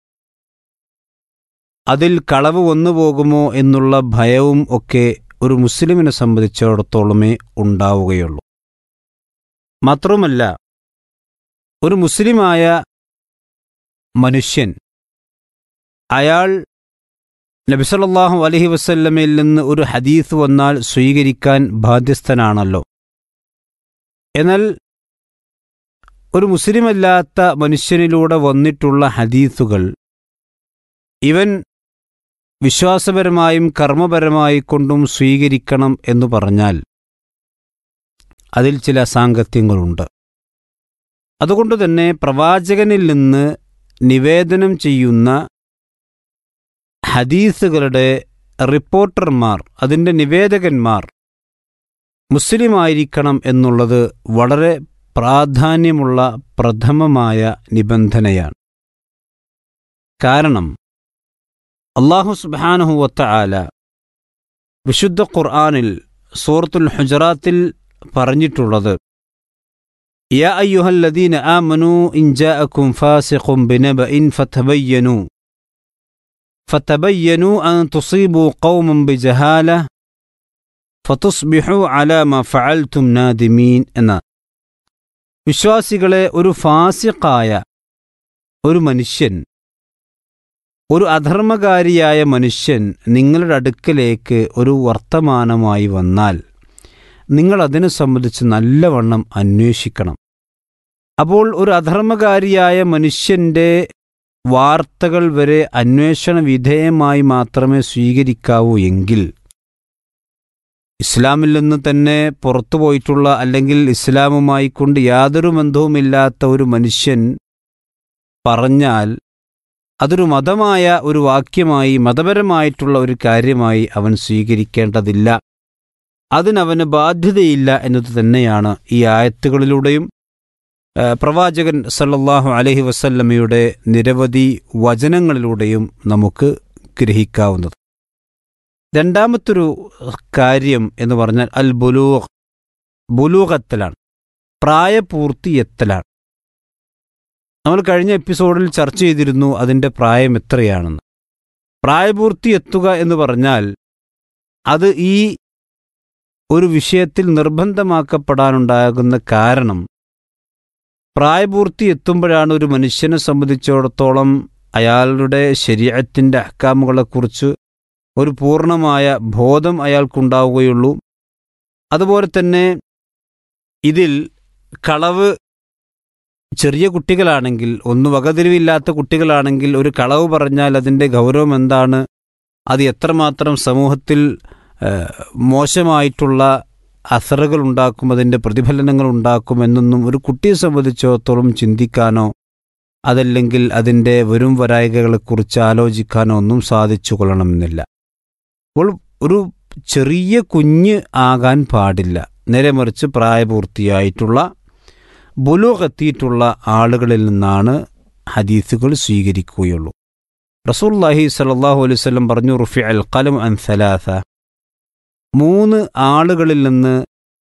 അതിൽ കളവ് വന്നു പോകുമോ എന്നുള്ള ഭയവും ഒക്കെ ഒരു മുസ്ലിമിനെ സംബന്ധിച്ചിടത്തോളമേ ഉണ്ടാവുകയുള്ളൂ മാത്രമല്ല ഒരു മുസ്ലിമായ മനുഷ്യൻ അയാൾ നബിസല്ലാഹു അലഹി വസല്ലമയിൽ നിന്ന് ഒരു ഹദീസ് വന്നാൽ സ്വീകരിക്കാൻ ബാധ്യസ്ഥനാണല്ലോ എന്നാൽ ഒരു മുസ്ലിമല്ലാത്ത മനുഷ്യനിലൂടെ വന്നിട്ടുള്ള ഹദീസുകൾ ഇവൻ വിശ്വാസപരമായും കർമ്മപരമായി കൊണ്ടും സ്വീകരിക്കണം എന്ന് പറഞ്ഞാൽ അതിൽ ചില സാങ്കത്യങ്ങളുണ്ട് അതുകൊണ്ട് തന്നെ പ്രവാചകനിൽ നിന്ന് നിവേദനം ചെയ്യുന്ന ഹദീസുകളുടെ റിപ്പോർട്ടർമാർ അതിൻ്റെ നിവേദകന്മാർ മുസ്ലിമായിരിക്കണം എന്നുള്ളത് വളരെ പ്രാധാന്യമുള്ള പ്രഥമമായ നിബന്ധനയാണ് കാരണം അള്ളാഹു സുബാനുഹുവത്ത ആല വിശുദ്ധ ഖുർആാനിൽ സൂറത്തുൽ ഹുജറാത്തിൽ പറഞ്ഞിട്ടുള്ളത് യാ അയ്യുഹല്ലദീന ആമനു ഇൻ ജാഅക്കും ഫാസിഖും ബിനബഇൻ ഫതബയ്യനു ഫതബയ്യനു അൻ തുസീബു ഖൗമൻ ബിജഹാല ഫതുസ്ബിഹു അലാ മാ ഫഅൽതും നാദിമീൻ എന്ന വിശ്വാസികളെ ഒരു ഫാസിഖായ ഒരു മനുഷ്യൻ ഒരു അധർമ്മകാരിയായ മനുഷ്യൻ നിങ്ങളുടെ അടുക്കലേക്ക് ഒരു വർത്തമാനമായി വന്നാൽ നിങ്ങൾ അതിനെ സംബന്ധിച്ച് നല്ലവണ്ണം അന്വേഷിക്കണം അപ്പോൾ ഒരു അധർമ്മകാരിയായ മനുഷ്യൻ്റെ വാർത്തകൾ വരെ അന്വേഷണ വിധേയമായി മാത്രമേ സ്വീകരിക്കാവൂ എങ്കിൽ ഇസ്ലാമിൽ നിന്ന് തന്നെ പുറത്തു പോയിട്ടുള്ള അല്ലെങ്കിൽ ഇസ്ലാമുമായി കൊണ്ട് യാതൊരു ബന്ധവുമില്ലാത്ത ഒരു മനുഷ്യൻ പറഞ്ഞാൽ അതൊരു മതമായ ഒരു വാക്യമായി മതപരമായിട്ടുള്ള ഒരു കാര്യമായി അവൻ സ്വീകരിക്കേണ്ടതില്ല അതിനവന് ബാധ്യതയില്ല എന്നത് തന്നെയാണ് ഈ ആയത്തുകളിലൂടെയും ആ, പ്രവാചകൻ സല്ലല്ലാഹു അലൈഹി വസല്ലമയുടെ നിരവധി വചനങ്ങളിലൂടെയും നമുക്ക് ഗ്രഹിക്കാവുന്നത് രണ്ടാമത്തൊരു കാര്യം എന്ന് പറഞ്ഞാൽ അൽ ബുലൂഖ് ബുലൂഖത്തലാണ് പ്രായപൂർത്തിയെത്തലാണ് നമ്മൾ കഴിഞ്ഞ എപ്പിസോഡിൽ ചർച്ച ചെയ്തിരുന്നു അതിൻ്റെ പ്രായം എത്രയാണെന്ന് പ്രായപൂർത്തി എത്തുക എന്ന് പറഞ്ഞാൽ അത് ഈ ഒരു വിഷയത്തിൽ നിർബന്ധമാക്കപ്പെടാനുണ്ടാകുന്ന കാരണം പ്രായപൂർത്തി എത്തുമ്പോഴാണ് ഒരു മനുഷ്യനെ സംബന്ധിച്ചിടത്തോളം അയാളുടെ ശരീരത്തിൻ്റെ അഹ്കാമുകളെക്കുറിച്ച് ഒരു പൂർണ്ണമായ ബോധം അയാൾക്കുണ്ടാവുകയുള്ളൂ അതുപോലെ തന്നെ ഇതിൽ കളവ് ചെറിയ കുട്ടികളാണെങ്കിൽ ഒന്ന് വകതിരിവില്ലാത്ത കുട്ടികളാണെങ്കിൽ ഒരു കളവ് പറഞ്ഞാൽ അതിൻ്റെ ഗൗരവം എന്താണ് അത് എത്രമാത്രം സമൂഹത്തിൽ ആ, മോശമായിട്ടുള്ള അസറുകൾ ഉണ്ടാക്കും അതിൻ്റെ പ്രതിഫലനങ്ങൾ ഉണ്ടാക്കും എന്നൊന്നും ഒരു കുട്ടിയെ സംബന്ധിച്ചിടത്തോളം ചിന്തിക്കാനോ അതല്ലെങ്കിൽ അതിൻ്റെ വരും വരായികകളെക്കുറിച്ച് ആലോചിക്കാനോ ഒന്നും സാധിച്ചു കൊള്ളണമെന്നില്ല അപ്പോൾ ഒരു ചെറിയ കുഞ്ഞ് ആകാൻ പാടില്ല നേരെ മറിച്ച് പ്രായപൂർത്തിയായിട്ടുള്ള ബുലൂഖെത്തിയിട്ടുള്ള ആളുകളിൽ നിന്നാണ് ഹദീസുകൾ സ്വീകരിക്കുകയുള്ളൂ റസൂല്ലാഹി സലാഹു അലൈഹി വസല്ലം പറഞ്ഞു റുഫി അൽ കലം അൻ സലാസ മൂന്ന് ആളുകളിൽ നിന്ന്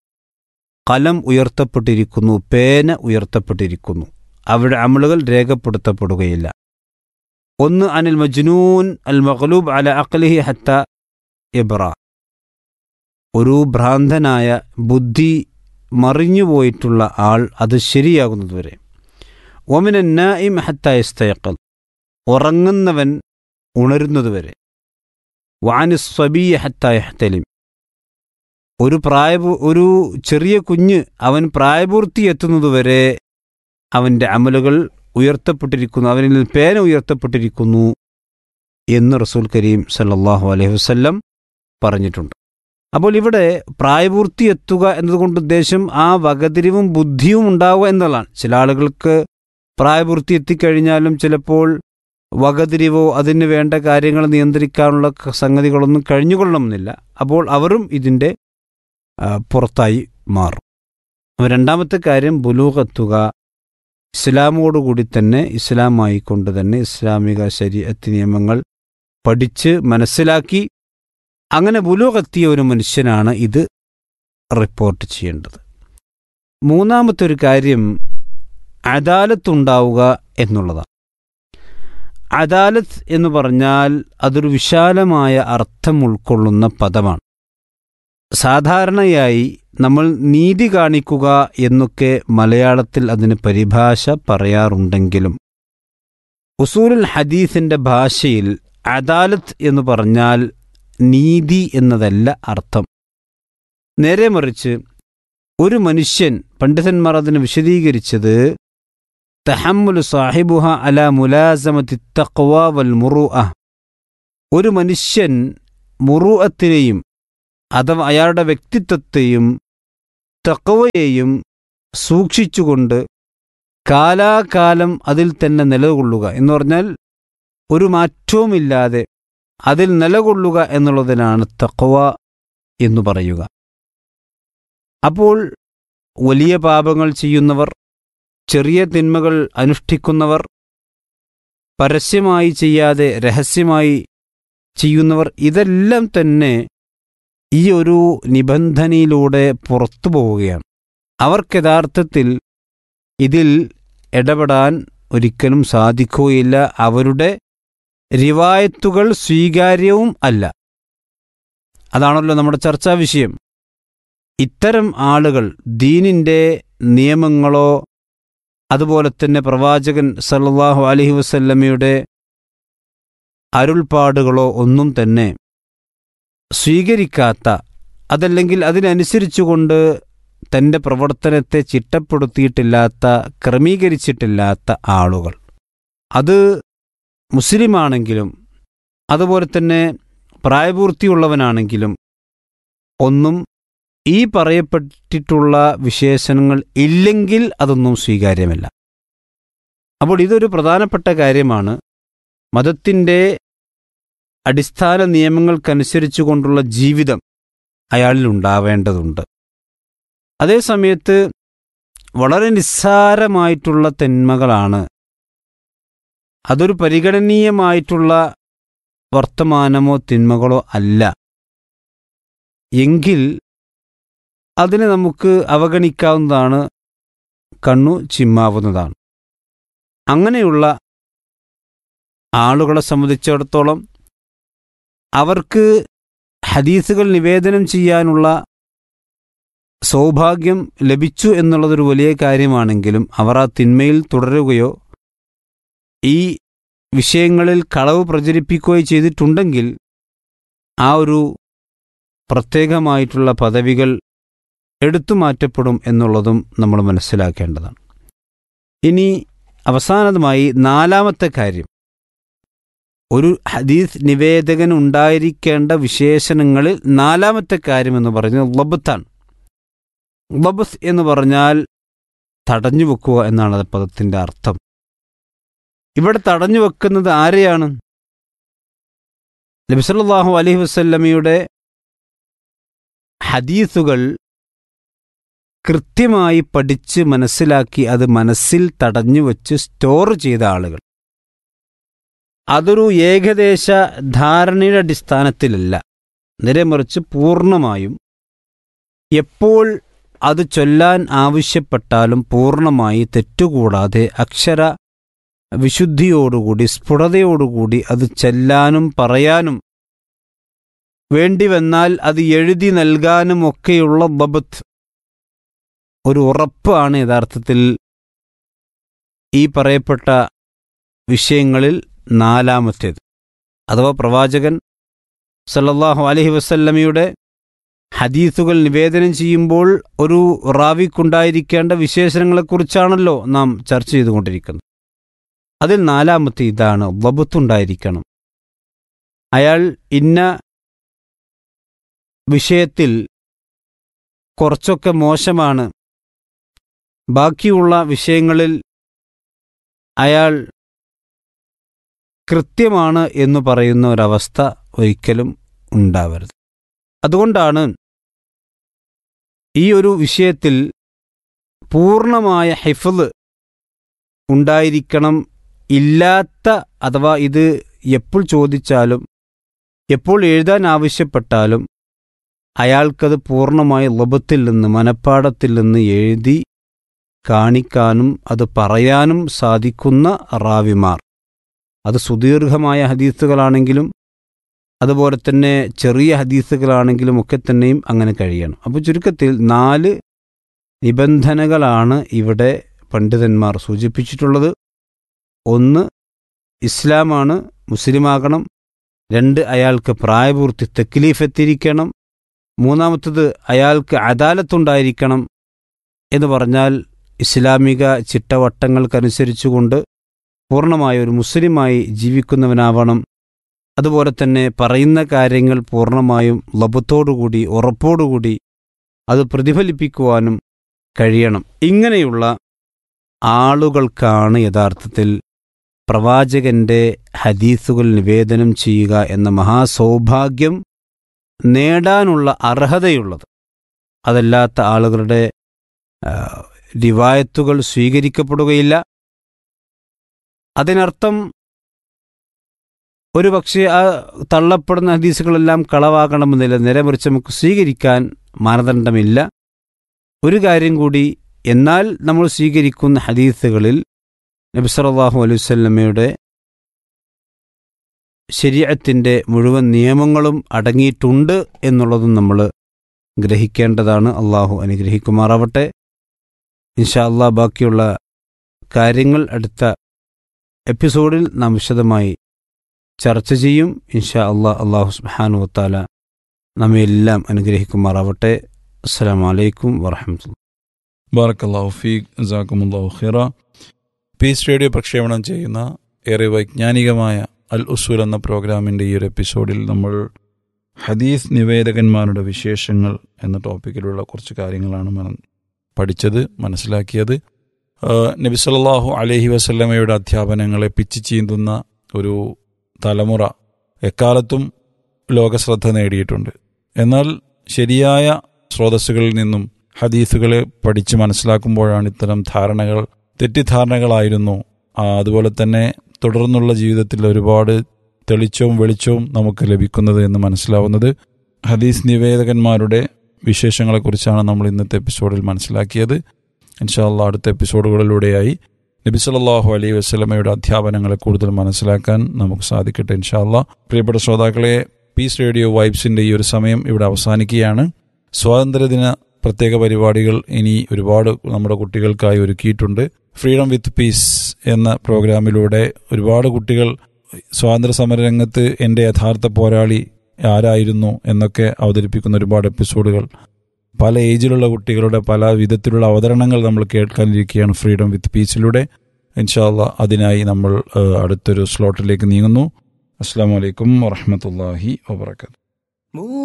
കലം ഉയർത്തപ്പെട്ടിരിക്കുന്നു പേന ഉയർത്തപ്പെട്ടിരിക്കുന്നു അവരുടെ അമലുകൾ രേഖപ്പെടുത്തപ്പെടുകയില്ല ഒന്ന് അനിൽ മജ്നൂൻ അൽ മഖലൂബ് അല അഖ്ലിഹി ഹത്ത ഇബ്ര ഒരു ഭ്രാന്തനായ ബുദ്ധി മറിഞ്ഞുപോയിട്ടുള്ള ആൾ അത് ശരിയാകുന്നതുവരെ ഒമിന നായിം ഹത്ത ഇസ്തയക്കൽ ഉറങ്ങുന്നവൻ ഉണരുന്നതുവരെ വാനിസ്വബീയ ഹത്ത യഹ്തലിം ഒരു പ്രായ ഒരു ചെറിയ കുഞ്ഞ് അവൻ പ്രായപൂർത്തി എത്തുന്നതുവരെ അവൻ്റെ അമലുകൾ ഉയർത്തപ്പെട്ടിരിക്കുന്നു അവനിൽ നിന്ന് പേന ഉയർത്തപ്പെട്ടിരിക്കുന്നു എന്ന് റസൂൽ കരീം സല്ലല്ലാഹു അലൈഹി വസല്ലം പറഞ്ഞിട്ടുണ്ട് അപ്പോൾ ഇവിടെ പ്രായപൂർത്തി എത്തുക എന്നതുകൊണ്ട് ഉദ്ദേശം ആ വകതിരിവും ബുദ്ധിയും ഉണ്ടാവുക എന്നതാണ് ചില ആളുകൾക്ക് പ്രായപൂർത്തി എത്തിക്കഴിഞ്ഞാലും ചിലപ്പോൾ വകതിരിവോ അതിന് വേണ്ട കാര്യങ്ങൾ നിയന്ത്രിക്കാനുള്ള ക- സംഗതികളൊന്നും കഴിഞ്ഞുകൊള്ളണമെന്നില്ല അപ്പോൾ അവരും ഇതിൻ്റെ ആ, പുറത്തായി മാറും അപ്പോൾ രണ്ടാമത്തെ കാര്യം ബുലൂഖെത്തുക ഇസ്ലാമോടുകൂടി തന്നെ ഇസ്ലാമായി കൊണ്ട് തന്നെ ഇസ്ലാമിക ശരീഅത്ത് നിയമങ്ങൾ പഠിച്ച് മനസ്സിലാക്കി അങ്ങനെ ബുലൂഖെത്തിയ ഒരു മനുഷ്യനാണ് ഇത് റിപ്പോർട്ട് ചെയ്യേണ്ടത് മൂന്നാമത്തെ ഒരു കാര്യം അദാലത്തുണ്ടാവുക എന്നുള്ളതാണ് അദാലത്ത് എന്ന് പറഞ്ഞാൽ അതൊരു വിശാലമായ അർത്ഥം ഉൾക്കൊള്ളുന്ന പദമാണ് സാധാരണയായി നമ്മൾ നീതി കാണിക്കുക എന്നൊക്കെ മലയാളത്തിൽ അതിന് പരിഭാഷ പറയാറുണ്ടെങ്കിലും ഉസൂലുൽ ഹദീസിന്റെ ഭാഷയിൽ അദാലത്ത് എന്ന് പറഞ്ഞാൽ നീതി എന്നതല്ല അർത്ഥം നേരെ മറിച്ച് ഒരു മനുഷ്യൻ പണ്ഡിതന്മാർ അതിന് വിശദീകരിച്ചത് തഹമ്മുൽ സാഹിബുഹ അല മുലാസമത്തി തഖ്വ വൽ മുറുഅ ഒരു മനുഷ്യൻ മുറുഅത്തിനെയും അഥവാ അയാളുടെ വ്യക്തിത്വത്തെയും തക്കവയെയും സൂക്ഷിച്ചുകൊണ്ട് കാലാകാലം അതിൽ തന്നെ നിലകൊള്ളുക എന്ന് പറഞ്ഞാൽ ഒരു മാറ്റവുമില്ലാതെ അതിൽ നിലകൊള്ളുക എന്നുള്ളതിനാണ് തക്കവ എന്ന് പറയുക അപ്പോൾ വലിയ പാപങ്ങൾ ചെയ്യുന്നവർ ചെറിയ തിന്മകൾ അനുഷ്ഠിക്കുന്നവർ പരസ്യമായി ചെയ്യാതെ രഹസ്യമായി ചെയ്യുന്നവർ ഇതെല്ലാം തന്നെ ഈ ഒരു നിബന്ധനയിലൂടെ പുറത്തു പോവുകയാണ് അവർക്ക് യഥാർത്ഥത്തിൽ ഇതിൽ ഇടപെടാൻ ഒരിക്കലും സാധിക്കുകയില്ല അവരുടെ റിവായത്തുകൾ സ്വീകാര്യവും അല്ല അതാണല്ലോ നമ്മുടെ ചർച്ചാ വിഷയം ഇത്തരം ആളുകൾ ദീനിൻ്റെ നിയമങ്ങളോ അതുപോലെ തന്നെ പ്രവാചകൻ സല്ലല്ലാഹു അലൈഹി വസല്ലമയുടെ അരുൾപ്പാടുകളോ ഒന്നും തന്നെ സ്വീകരിക്കാത്ത അതല്ലെങ്കിൽ അതിനനുസരിച്ചുകൊണ്ട് തൻ്റെ പ്രവർത്തനത്തെ ചിട്ടപ്പെടുത്തിയിട്ടില്ലാത്ത ക്രമീകരിച്ചിട്ടില്ലാത്ത ആളുകൾ അത് മുസ്ലിമാണെങ്കിലും അതുപോലെ തന്നെ പ്രായപൂർത്തിയുള്ളവനാണെങ്കിലും ഒന്നും ഈ പറയപ്പെട്ടിട്ടുള്ള വിശേഷണങ്ങൾ ഇല്ലെങ്കിൽ അതൊന്നും സ്വീകാര്യമല്ല അപ്പോൾ ഇതൊരു പ്രധാനപ്പെട്ട കാര്യമാണ് മതത്തിൻ്റെ അടിസ്ഥാന നിയമങ്ങൾക്കനുസരിച്ചു കൊണ്ടുള്ള ജീവിതം അയാളിൽ ഉണ്ടാവേണ്ടതുണ്ട് അതേസമയത്ത് വളരെ നിസ്സാരമായിട്ടുള്ള തെന്മകളാണ് അതൊരു പരിഗണനീയമായിട്ടുള്ള വർത്തമാനമോ തിന്മകളോ അല്ല എങ്കിൽ അതിനെ നമുക്ക് അവഗണിക്കാവുന്നതാണ് കണ്ണു ചിമ്മാവുന്നതാണ് അങ്ങനെയുള്ള ആളുകളെ സംബന്ധിച്ചിടത്തോളം അവർക്ക് ഹദീസുകൾ നിവേദനം ചെയ്യാനുള്ള സൗഭാഗ്യം ലഭിച്ചു എന്നുള്ളതൊരു വലിയ കാര്യമാണെങ്കിലും അവർ ആ തിന്മയിൽ തുടരുകയോ ഈ വിഷയങ്ങളിൽ കളവ് പ്രചരിപ്പിക്കുകയോ ചെയ്തിട്ടുണ്ടെങ്കിൽ ആ ഒരു പ്രത്യേകമായിട്ടുള്ള പദവികൾ എടുത്തു മാറ്റപ്പെടും എന്നുള്ളതും നമ്മൾ മനസ്സിലാക്കേണ്ടതാണ് ഇനി അവസാനമായി നാലാമത്തെ കാര്യം ഒരു ഹദീസ് നിവേദകൻ ഉണ്ടായിരിക്കേണ്ട വിശേഷണങ്ങളിൽ നാലാമത്തെ കാര്യം എന്ന് പറയുന്നത് ലബത്താണ് ലബസ് എന്ന് പറഞ്ഞാൽ തടഞ്ഞു വെക്കുക എന്നാണ് അത് പദത്തിൻ്റെ അർത്ഥം ഇവിടെ തടഞ്ഞു വെക്കുന്നത് ആരെയാണ് നബിസല്ലാഹു അലൈഹി വസല്ലമയുടെ ഹദീസുകൾ കൃത്യമായി പഠിച്ച് മനസ്സിലാക്കി അത് മനസ്സിൽ തടഞ്ഞു വച്ച് സ്റ്റോർ ചെയ്ത ആളുകൾ അതൊരു ഏകദേശ ധാരണയുടെ അടിസ്ഥാനത്തിലല്ല നേരെ മറിച്ച് പൂർണ്ണമായും എപ്പോൾ അത് ചൊല്ലാൻ ആവശ്യപ്പെട്ടാലും പൂർണ്ണമായി തെറ്റുകൂടാതെ അക്ഷര വിശുദ്ധിയോടുകൂടി സ്ഫുടതയോടുകൂടി അത് ചെല്ലാനും പറയാനും വേണ്ടി വന്നാൽ അത് എഴുതി നൽകാനും ഒക്കെയുള്ള ബബത്ത് ഒരു ഉറപ്പാണ് യഥാർത്ഥത്തിൽ ഈ പറയപ്പെട്ട വിഷയങ്ങളിൽ നാലാമത്തേത് അഥവാ പ്രവാചകൻ സല്ലല്ലാഹു അലൈഹി വസല്ലമയുടെ ഹദീസുകൾ നിവേദനം ചെയ്യുമ്പോൾ ഒരു റാവിക്കുണ്ടായിരിക്കേണ്ട വിശേഷണങ്ങളെക്കുറിച്ചാണല്ലോ നാം ചർച്ച ചെയ്തുകൊണ്ടിരിക്കുന്നത് അതിൽ നാലാമത്തെ ഇതാണ് വബത്തുണ്ടായിരിക്കണം അയാൾ ഇന്ന വിഷയത്തിൽ കുറച്ചൊക്കെ മോശമാണ് ബാക്കിയുള്ള വിഷയങ്ങളിൽ അയാൾ കൃത്യമാണ് എന്ന് പറയുന്ന ഒരവസ്ഥ ഒരിക്കലും ഉണ്ടാവരുത് അതുകൊണ്ടാണ് ഈ ഒരു വിഷയത്തിൽ പൂർണ്ണമായ ഹിഫ്ള് ഉണ്ടായിരിക്കണം ഇല്ലാത്ത അഥവാ ഇത് എപ്പോൾ ചോദിച്ചാലും എപ്പോൾ എഴുതാൻ ആവശ്യപ്പെട്ടാലും അയാൾക്കത് പൂർണ്ണമായി ലഭത്തിൽ നിന്ന് മനപ്പാടത്തിൽ നിന്ന് എഴുതി കാണിക്കാനും അത് പറയാനും സാധിക്കുന്ന റാവിമാർ അത് സുദീർഘമായ ഹദീസുകളാണെങ്കിലും അതുപോലെ തന്നെ ചെറിയ ഹദീസുകളാണെങ്കിലും ഒക്കെ തന്നെയും അങ്ങനെ കഴിയണം അപ്പോൾ ചുരുക്കത്തിൽ നാല് നിബന്ധനകളാണ് ഇവിടെ പണ്ഡിതന്മാർ സൂചിപ്പിച്ചിട്ടുള്ളത് ഒന്ന് ഇസ്ലാമാണ് മുസ്ലിമാകണം രണ്ട് അയാൾക്ക് പ്രായപൂർത്തി തെക്ലീഫ് എത്തിയിരിക്കണം മൂന്നാമത്തത് അയാൾക്ക് അദാലത്തുണ്ടായിരിക്കണം എന്ന് പറഞ്ഞാൽ ഇസ്ലാമിക ചിട്ടവട്ടങ്ങൾക്കനുസരിച്ചുകൊണ്ട് പൂർണ്ണമായ ഒരു മുസ്ലിമായി ജീവിക്കുന്നവനാവണം അതുപോലെ തന്നെ പറയുന്ന കാര്യങ്ങൾ പൂർണ്ണമായും ലഭത്തോടുകൂടി ഉറപ്പോടുകൂടി അത് പ്രതിഫലിപ്പിക്കുവാനും കഴിയണം ഇങ്ങനെയുള്ള ആളുകൾക്കാണ് യഥാർത്ഥത്തിൽ പ്രവാചകന്റെ ഹദീസുകൾ നിവേദനം ചെയ്യുക എന്ന മഹാസൗഭാഗ്യം നേടാനുള്ള അർഹതയുള്ളത് അതല്ലാത്ത ആളുകളുടെ ആ, റിവായത്തുകൾ സ്വീകരിക്കപ്പെടുകയില്ല അതിനർത്ഥം ഒരു പക്ഷേ ആ തള്ളപ്പെടുന്ന ഹദീസുകളെല്ലാം കളവാകണമെന്നില്ല നേരെ മറിച്ച് നമുക്ക് സ്വീകരിക്കാൻ മാനദണ്ഡമില്ല ഒരു കാര്യം കൂടി എന്നാൽ നമ്മൾ സ്വീകരിക്കുന്ന ഹദീസുകളിൽ നബി സല്ലല്ലാഹു അലൈഹി വസല്ലമയുടെ ശരീരത്തിൻ്റെ മുഴുവൻ നിയമങ്ങളും അടങ്ങിയിട്ടുണ്ട് എന്നുള്ളതും നമ്മൾ ഗ്രഹിക്കേണ്ടതാണ് അള്ളാഹു അനുഗ്രഹിക്കുമാറാവട്ടെ ഇൻഷാ അള്ളാ ബാക്കിയുള്ള കാര്യങ്ങൾ അടുത്ത എപ്പിസോഡിൽ നാം വിശദമായി ചർച്ച ചെയ്യും ഇൻഷാ അള്ളാഹ് അള്ളാഹു സുബ്ഹാനു വത്താല നമ്മെ എല്ലാം അനുഗ്രഹിക്കുമാറാവട്ടെ അസ്സലാമു അലൈക്കും വറഹമത്തുള്ള ബാറക്കല്ലാഹു ഫീഖ് ജാക്കുമുല്ലാഹു ഖിറ പീസ് റേഡിയോ പ്രക്ഷേപണം ചെയ്യുന്ന ഏറെ വൈജ്ഞാനികമായ അൽ ഉസൂൽ എന്ന പ്രോഗ്രാമിൻ്റെ ഈ ഒരു എപ്പിസോഡിൽ നമ്മൾ ഹദീസ് നിവേദകന്മാരുടെ വിശേഷങ്ങൾ എന്ന ടോപ്പിക്കിലുള്ള കുറച്ച് കാര്യങ്ങളാണ് മന പഠിച്ചത് മനസ്സിലാക്കിയത് ആ, നബി സല്ലല്ലാഹു അലൈഹി വസല്ലമയുടെ അധ്യാപനങ്ങളെ പിച്ചു ചീന്തുന്ന ഒരു തലമുറ എക്കാലത്തും ലോകശ്രദ്ധ നേടിയിട്ടുണ്ട് എന്നാൽ ശരിയായ സ്രോതസ്സുകളിൽ നിന്നും ഹദീസുകളെ പഠിച്ച് മനസ്സിലാക്കുമ്പോഴാണ് ഇത്തരം ധാരണകൾ തെറ്റിദ്ധാരണകളായിരുന്നു ആ, അതുപോലെ തന്നെ തുടർന്നുള്ള ജീവിതത്തിൽ ഒരുപാട് തെളിച്ചവും വെളിച്ചവും നമുക്ക് ലഭിക്കുന്നത് എന്ന് മനസ്സിലാവുന്നത് ഹദീസ് നിവേദകന്മാരുടെ വിശേഷങ്ങളെക്കുറിച്ചാണ് നമ്മൾ ഇന്നത്തെ എപ്പിസോഡിൽ മനസ്സിലാക്കിയത് ഇൻഷാല്ല അടുത്ത എപ്പിസോഡുകളിലൂടെയായി നബി സല്ലല്ലാഹു അലൈഹി വസല്ലമയുടെ അധ്യാപനങ്ങളെ കൂടുതൽ മനസ്സിലാക്കാൻ നമുക്ക് സാധിക്കട്ടെ ഇൻഷാല്ല പ്രിയപ്പെട്ട ശ്രോതാക്കളെ പീസ് റേഡിയോ വൈബ്സിന്റെ ഈ ഒരു സമയം ഇവിടെ അവസാനിക്കുകയാണ് സ്വാതന്ത്ര്യദിന പ്രത്യേക പരിപാടികൾ ഇനി ഒരുപാട് നമ്മുടെ കുട്ടികൾക്കായി ഒരുക്കിയിട്ടുണ്ട് ഫ്രീഡം വിത്ത് പീസ് എന്ന പ്രോഗ്രാമിലൂടെ ഒരുപാട് കുട്ടികൾ സ്വാതന്ത്ര്യ സമര രംഗത്ത് എൻ്റെ യഥാർത്ഥ പോരാളി ആരായിരുന്നു എന്നൊക്കെ അവതരിപ്പിക്കുന്ന ഒരുപാട് എപ്പിസോഡുകൾ പല ഏജിലുള്ള കുട്ടികളുടെ പല വിധത്തിലുള്ള അവതരണങ്ങൾ നമ്മൾ കേൾക്കാനിരിക്കുകയാണ് ഫ്രീഡം വിത്ത് പീസിലൂടെ ഇൻഷാല്ല അതിനായി നമ്മൾ ഏഹ്, അടുത്തൊരു സ്ലോട്ടിലേക്ക് നീങ്ങുന്നു അസ്സാം വലൈക്കും വറഹമത്തല്ലാഹി വാബർക്കാത്തു